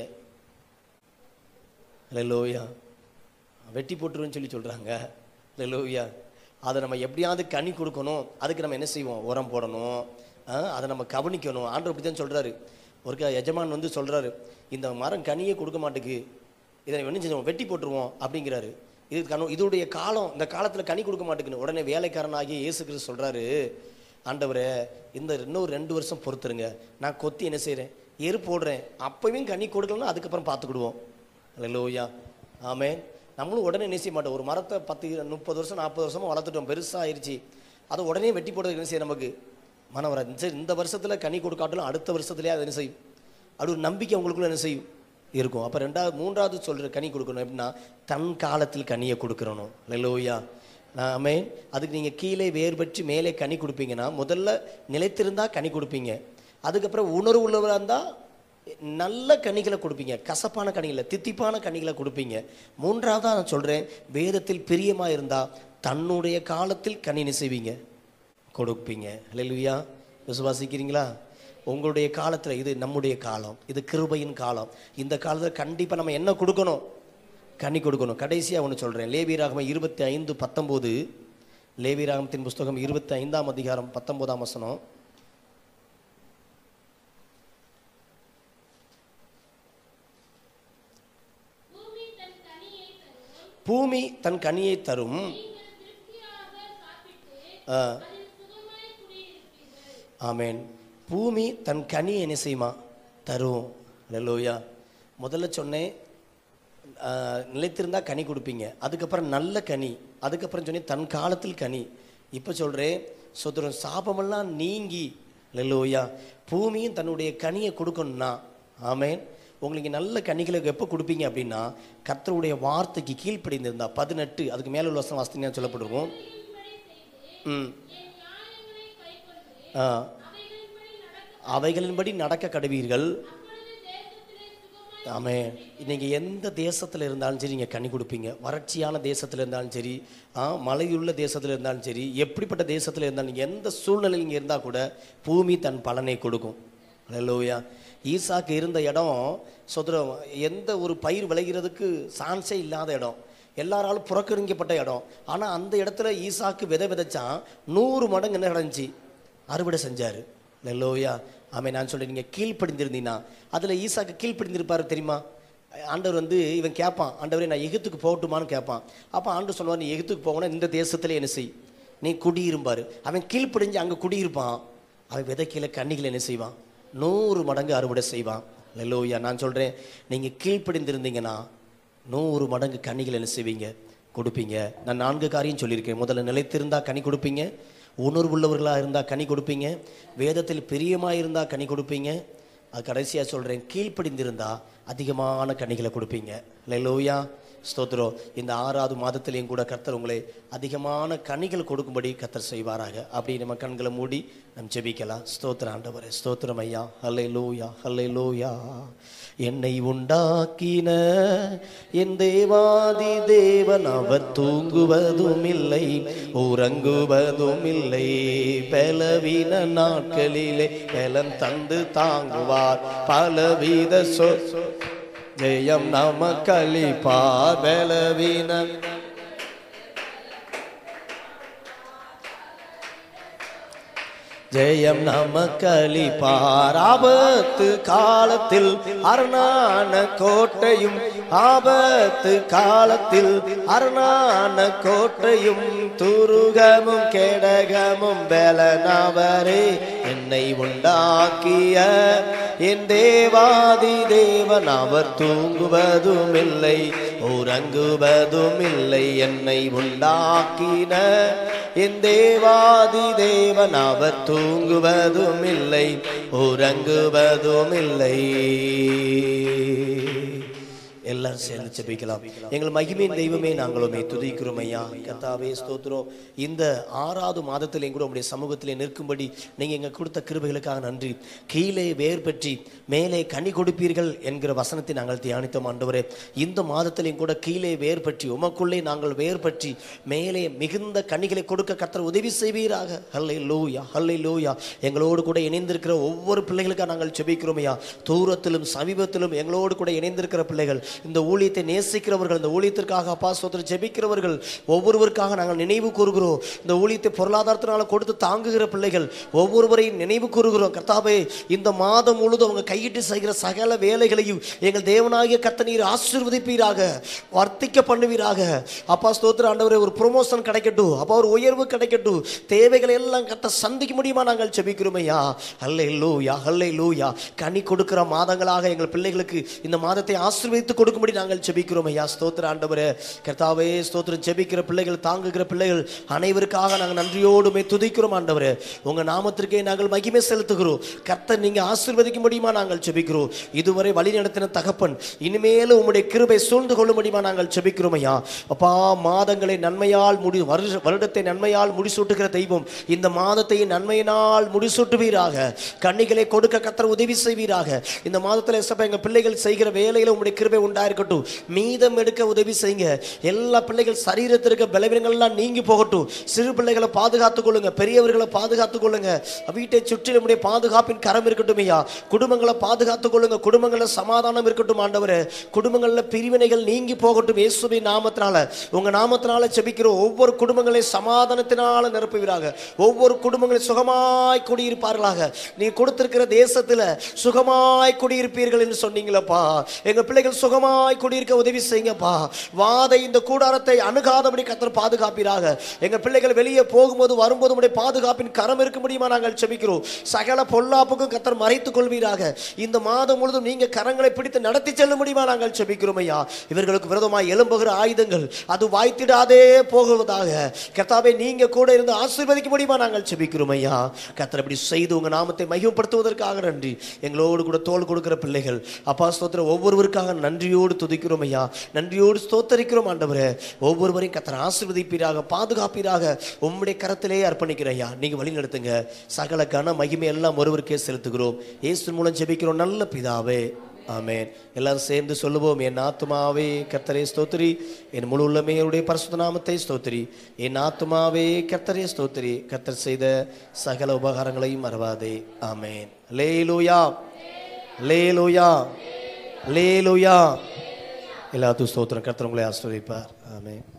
லோயா வெட்டி போட்டுருன்னு சொல்லி சொல்கிறாங்க லோயா அதை நம்ம எப்படியாவது கனி கொடுக்கணும் அதுக்கு நம்ம என்ன செய்வோம் உரம் போடணும் ஆ, அதை நம்ம கவனிக்கணும் ஆண்டவர் அப்படி தான் சொல்கிறாரு ஒரு க- எஜமான் வந்து சொல்கிறாரு இந்த மரம் கனியே கொடுக்க மாட்டேக்கு இதை என்ன செஞ்சோம் வெட்டி போட்டுருவோம் அப்படிங்கிறாரு இது கனு இதோடைய காலம் இந்த காலத்தில் கனி கொடுக்க மாட்டேங்குன்னு உடனே வேலைக்காரனாகிய இயேசு கிறிஸ்து சொல்கிறாரு ஆண்டவரே இந்த இன்னொரு ரெண்டு வருஷம் பொறுத்துருங்க நான் கொத்தி என்ன செய்கிறேன் எரு போடுறேன் அப்பவும் கனி கொடுக்கலன்னா அதுக்கப்புறம் பார்த்துக்கிடுவோம் அல்லையா ஆமே நம்மளும் உடனே என்ன செய்ய மாட்டோம் ஒரு மரத்தை பத்து முப்பது வருஷம் நாற்பது வருஷமா வளர்த்துட்டோம் பெருசாக ஆயிடுச்சு அதை உடனே வெட்டி போடுறதுக்கு என்ன செய்ய நமக்கு மனம் வராது சரி இந்த வருஷத்தில் கனி கொடுக்காட்டிலும் அடுத்த வருஷத்துலேயே அது என்ன செய்யும் அது ஒரு நம்பிக்கை உங்களுக்குள்ள என்ன செய்யும் இருக்கும் அப்போ ரெண்டாவது மூன்றாவது சொல்கிற கனி கொடுக்கணும் எப்படின்னா தன் காலத்தில் கனியை கொடுக்குறணும் லெலோயா ஆமேன் அதுக்கு நீங்கள் கீழே வேறுபற்றி மேலே கனி கொடுப்பீங்கன்னா முதல்ல நிலைத்திருந்தா கனி கொடுப்பீங்க அதுக்கப்புறம் உணர்வு உள்ளவராக இருந்தால் நல்ல கனிகளை கொடுப்பீங்க கசப்பான கனிகளை தித்திப்பான கனிகளை கொடுப்பீங்க மூன்றாவதாக நான் சொல்கிறேன் வேதத்தில் பிரியமாக இருந்தால் தன்னுடைய காலத்தில் கனி செய்வீங்க கொடுப்பீங்க ஹalleluya விசுவாசிக்கிறீங்களா உங்களுடைய காலத்தில் இது நம்முடைய காலம் இது கிருபையின் காலம் இந்த காலத்தில் கண்டிப்பாக நம்ம என்ன கொடுக்கணும் கனி கொடுக்கணும் கடைசியாக ஒன்று சொல்கிறேன் லேவியராகமம் இருபத்தி ஐந்து பத்தொம்போது லேவியராகமத்தின் புஸ்தகம் இருபத்தி ஐந்தாம் அதிகாரம் பத்தொம்போதாம் வசனம் பூமி தன் கனியை தரும் பூமி தன் கனியை தரும் நீங்கள் திருப்தியாக சாப்பிட்டு ஆ, அதில் சுகமாய் குடியிருப்பீர்கள் ஆமென் பூமி தன் கனி என்ன செய்யுமா தரும் லலோயா முதல்ல சொன்னேன் ஆ, நிலைத்திருந்தா கனி கொடுப்பீங்க அதுக்கப்புறம் நல்ல கனி அதுக்கப்புறம் சொன்னேன் தன் காலத்தில் கனி இப்போ சொல்கிறேன் சுதரம் சாபமெல்லாம் நீங்கி லலோயா பூமியும் தன்னுடைய கனியை கொடுக்கணும்னா ஆமென் உங்களுக்கு நல்ல கனிகளை எப்போ கொடுப்பீங்க அப்படின்னா கர்த்தருடைய வார்த்தைக்கு கீழ்ப்படிந்திருந்தா பதினெட்டு அதுக்கு மேலே உள்ள வசனம் வாசித்தீங்கன்னா சொல்லப்பட்டிருக்கும் ம் என் நியாயங்களை கைக்கொண்டு ஆ அவைகளின்படி நடக்க அவைகளின்படி நடக்க கடவீர்கள் அப்பொழுது தேசத்திலே சுகமாய் ஆமே நீங்கள் எந்த தேசத்தில் இருந்தாலும் சரி நீங்கள் கனி கொடுப்பீங்க வறட்சியான தேசத்தில் இருந்தாலும் சரி ஆ மழையுள்ள தேசத்தில் இருந்தாலும் சரி எப்படிப்பட்ட தேசத்தில் இருந்தாலும் நீங்கள் எந்த சூழ்நிலையில் இங்கே இருந்தால் கூட பூமி தன் பலனை கொடுக்கும் அல்லேலூயா ஈசாக்கு இருந்த இடம் சொதுரம் எந்த ஒரு பயிர் விளைகிறதுக்கு சான்ஸே இல்லாத இடம் எல்லாராலும் புறக்கணிக்கப்பட்ட இடம் ஆனால் அந்த இடத்துல ஈசாக்கு விதை விதைச்சான் நூறு மடங்கு என்ன நடந்துச்சு அறுவடை செஞ்சாரு லெல்லோயா ஆமே நான் சொல்றேன் நீங்கள் கீழ்ப்படிந்திருந்தீங்கன்னா அதில் ஈசாக்கு கீழ்ப்படிந்திருப்பாரு தெரியுமா ஆண்டவர் வந்து இவன் கேட்பான் ஆண்டவரே நான் எகிப்துக்கு போகட்டுமான்னு கேட்பான் அப்போ ஆண்டவர் சொல்லுவார் நீ எகிப்துக்கு போகணும் இந்த தேசத்துல என்ன செய் நீ குடியிருப்பாரு அவன் கீழ்ப்படிஞ்சு அங்கே குடியிருப்பான் அவன் விதைக்கையில் கண்ணிகள் என்ன செய்வான் நூறு மடங்கு அறுவடை செய்வான் லெல்லோயா நான் சொல்கிறேன் நீங்கள் கீழ்ப்படிந்திருந்தீங்கன்னா நூறு மடங்கு கனிகள் என்ன செய்வீங்க கொடுப்பீங்க நான் நான்கு காரியம் சொல்லியிருக்கேன் முதல்ல நிலைத்திருந்தா கனி கொடுப்பீங்க உணர்வுள்ளவர்களாக இருந்தால் கனி கொடுப்பீங்க வேதத்தில் பிரியமாக இருந்தால் கனி கொடுப்பீங்க அது கடைசியாக சொல்கிறேன் கீழ்ப்படிந்திருந்தா அதிகமான கனிகளை கொடுப்பீங்க லெலோயா ஸ்தோத்திரம் இந்த ஆறாவது மாதத்திலையும் கூட கர்த்தர் உங்களை அதிகமான கனிகள் கொடுக்கும்படி கர்த்தர் செய்வாராக அப்படி நம்ம கண்களை மூடி நம் ஜெபிக்கலாம் ஸ்தோத்திர ஆண்டவரே ஸ்தோத்திரம் ஐயா ஹல்லே லூயா ஹல்லே லூயா என்னை உண்டாக்கின என் தேவாதி தேவன் அவர் தூங்குவதும் இல்லை உறங்குவதும் இல்லை பலவீன நாட்களிலே பலன் தந்து தாங்குவார் பலவித சொ ஜெயம் நமக்களிப்பார் பலவீன ஜெயம் நமக்களிப்பார் ஆபத்து காலத்தில் அரணான கோட்டையும் ஆபத்து காலத்தில் அரணான கோட்டையும் துருகமும் கேடகமும் பலனவரே என்னை உண்டாக்கிய என் தேவாதி தேவன் அவர் தூங்குவதும் இல்லை உறங்குவதும் இல்லை என்னை உண்டாக்கின என் தேவாதி தேவன் அவர் தூங்குவதும் இல்லை உறங்குவதும் இல்லை எல்லாரும் சேர்ந்து ஜெபிக்கலாம் எங்கள் மகிமையின் தெய்வமே நாங்கள் உம்மை துதிக்கிறோம் ஐயா கர்த்தாவே ஸ்தோத்திரம் இந்த ஆறாவது மாதத்திலே கூட உங்களுடைய சமூகத்திலே நிற்கும்படி நீங்க எங்க கொடுத்த கிருபைகளுக்காக நன்றி கீழே வேர் பெற்றி மேலே கனி கொடுப்பீர்கள் என்கிற வசனத்தை நாங்கள் தியானித்தோம் ஆண்டவரே இந்த மாதத்திலேயும் கூட கீழே வேர் பற்றி உமக்குள்ளே நாங்கள் வேர் பற்றி மேலே மிகுந்த கனிகளை கொடுக்க கர்த்தர் உதவி செய்வீராக ஹல்லை லூயா ஹல்லை லூயா எங்களோடு கூட இணைந்திருக்கிற ஒவ்வொரு பிள்ளைகளுக்காக நாங்கள் ஜெபிக்கிறோம் ஐயா தூரத்திலும் சமீபத்திலும் எங்களோடு கூட இணைந்திருக்கிற பிள்ளைகள் இந்த ஊழியத்தை நேசிக்கிறவர்கள் இந்த ஊழியத்திற்காக அப்பா சோதரர் ஜெபிக்கிறவர்கள் ஒவ்வொருவருக்காக நாங்கள் நினைவு கூறுகிறோம் இந்த ஊழியத்தை பொருளாதாரத்தினால கொடுத்து தாங்குகிற பிள்ளைகள் ஒவ்வொருவரையும் நினைவு கூறுகிறோம் கர்த்தாவே இந்த மாதம் முழுதும் அவங்க கையிட்டு செய்கிற சகல வேலைகளையும் எங்கள் தேவனாகிய கர்த்த நீர் ஆசீர்வதிப்பீராக வர்த்திக்க பண்ணுவீராக அப்பா ஸ்தோத்திர ஆண்டவரே ஒரு ப்ரொமோஷன் கிடைக்கட்டும் அப்பா ஒரு உயர்வு கிடைக்கட்டும் தேவைகளை எல்லாம் கத்த சந்திக்க முடியுமா நாங்கள் ஜெபிக்கிறோம் ஐயா ஹல்லே லூயா ஹல்லே லூயா கனி கொடுக்கிற மாதங்களாக எங்கள் பிள்ளைகளுக்கு இந்த மாதத்தை ஆசீர்வதித்து கொடுக்கும்படி நாங்கள் ஜெபிக்கிறோம் ஐயா ஸ்தோத்திர ஆண்டவரே கர்த்தாவே ஸ்தோத்திரம் ஜெபிக்கிற பிள்ளைகள் தாங்குகிற பிள்ளைகள் அனைவருக்காக நாங்கள் நன்றியோடுமே துதிக்கிறோம் ஆண்டவரே உங்க நாமத்திற்கே நாங்கள் மகிமை செலுத்துகிறோம் கர்த்தர் நீங்க ஆசீர்வதிக்க முடியுமா நாங்கள் ஜெபிக்கிறோம் இதுவரை வழி நடத்தின தகப்பன் இனிமேலும் உம்முடைய கிருபை சூழ்ந்து கொள்ள முடியுமா நாங்கள் ஜெபிக்கிறோம் ஐயா அப்பா மாதங்களை நன்மையால் முடி வருஷ வருடத்தை நன்மையால் முடிசூட்டுகிற தெய்வம் இந்த மாதத்தை நன்மையினால் முடிசூட்டுவீராக கண்ணிகளை கொடுக்க கத்தர் உதவி செய்வீராக இந்த மாதத்தில் எசப்ப எங்க பிள்ளைகள் செய்கிற வேலையில உங்களுடைய கிருபை உண்டாயிருக்கட்டும் மீதம் எடுக்க உதவி செய்யுங்க எல்லா பிள்ளைகள் சரீரத்தில் இருக்க பலவீனங்கள்லாம் நீங்கி போகட்டும் சிறு பிள்ளைகளை பாதுகாத்துக் கொள்ளுங்க பெரியவர்களை பாதுகாத்துக் கொள்ளுங்க வீட்டை சுற்றி நம்முடைய பாதுகாப்பின் கரம் இருக்கட்டும் ஐயா குடும்பங்களை பாதுகாத்துக் கொள்ளுங்க குடும்பங்களில் சமாதானம் இருக்கட்டும் ஆண்டவரே குடும்பங்களில் பிரிவினைகள் நீங்கி போகட்டும் இயேசுவின் நாமத்தினால உங்க நாமத்தினால செபிக்கிறோம் ஒவ்வொரு குடும்பங்களை சமாதானத்தினால நிரப்புவீராக ஒவ்வொரு குடும்பங்களை சுகமாய் குடியிருப்பார்களாக நீ கொடுத்திருக்கிற தேசத்துல சுகமாய் குடியிருப்பீர்கள் என்று சொன்னீங்களப்பா எங்க பிள்ளைகள் சுகமாய் குடியிருக்க உதவி செய்யுங்கப்பா வாதை இந்த கூடாரத்தை அணுகாதபடி கத்தர் பாதுகாப்பீராக எங்க பிள்ளைகள் வெளியே போகும்போது வரும்போது உடைய பாதுகாப்பின் கரம் இருக்க முடியுமா நாங்கள் செபிக்கிறோம் சகல பொல்லாப்புக்கும் கத்தர் மறைத்துக் கொள்வீராக இந்த மாதம் முழுதும் நீங்க கரங்களை பிடித்து நடத்தி செல்ல முடியுமா நாங்கள் செபிக்கிறோம் ஐயா இவர்களுக்கு விரோதமாய் எழும்புகிற ஆயுதங்கள் அது வாய்த்திடாதே போகுவதாக கர்த்தாவே நீங்க கூட இருந்து ஆசீர்வதிக்க முடியுமா நாங்கள் செபிக்கிறோம் ஐயா கர்த்தர் இப்படி செய்து உங்க நாமத்தை மகிமைப்படுத்துவதற்காக நன்றி எங்களோடு கூட தோல் கொடுக்கிற பிள்ளைகள் அப்பா ஸ்தோத்திர ஒவ்வொருவருக்காக நன்றியோடு துதிக்கிறோம் ஐயா நன்றியோடு ஸ்தோத்தரிக்கிறோம் ஆண்டவரே ஒவ்வொருவரையும் கத்தர் ஆசீர்வதிப்பீராக பாதுகாப்பீராக உம்முடைய கரத்திலே அர்ப்பணிக்கிறேன் ஐயா நீங்க வழி நடத்துங்க சகல கன மகிமை எல்லாம் ஒருவருக்கே செலுத்துகிறோம் இயேசு மூலம் ஜெபிக்கிறோம் நல்ல பிதாவே ஆமென் எல்லாரும் சேர்ந்து சொல்லுவோம் என் ஆத்துமாவே கர்த்தரே ஸ்தோத்திரி என் முழு உள்ளமே அவருடைய பரிசுத்த நாமத்தை ஸ்தோத்திரி என் ஆத்துமாவே கர்த்தரே ஸ்தோத்திரி கர்த்தர் செய்த சகல உபகாரங்களையும் மறவாதே ஆமென் லேலூயா லேலூயா லேலூயா எல்லாத்துக்கும் ஸ்தோத்திரம் கர்த்தர் உங்களை ஆசிர்வதிப்பார் ஆமென்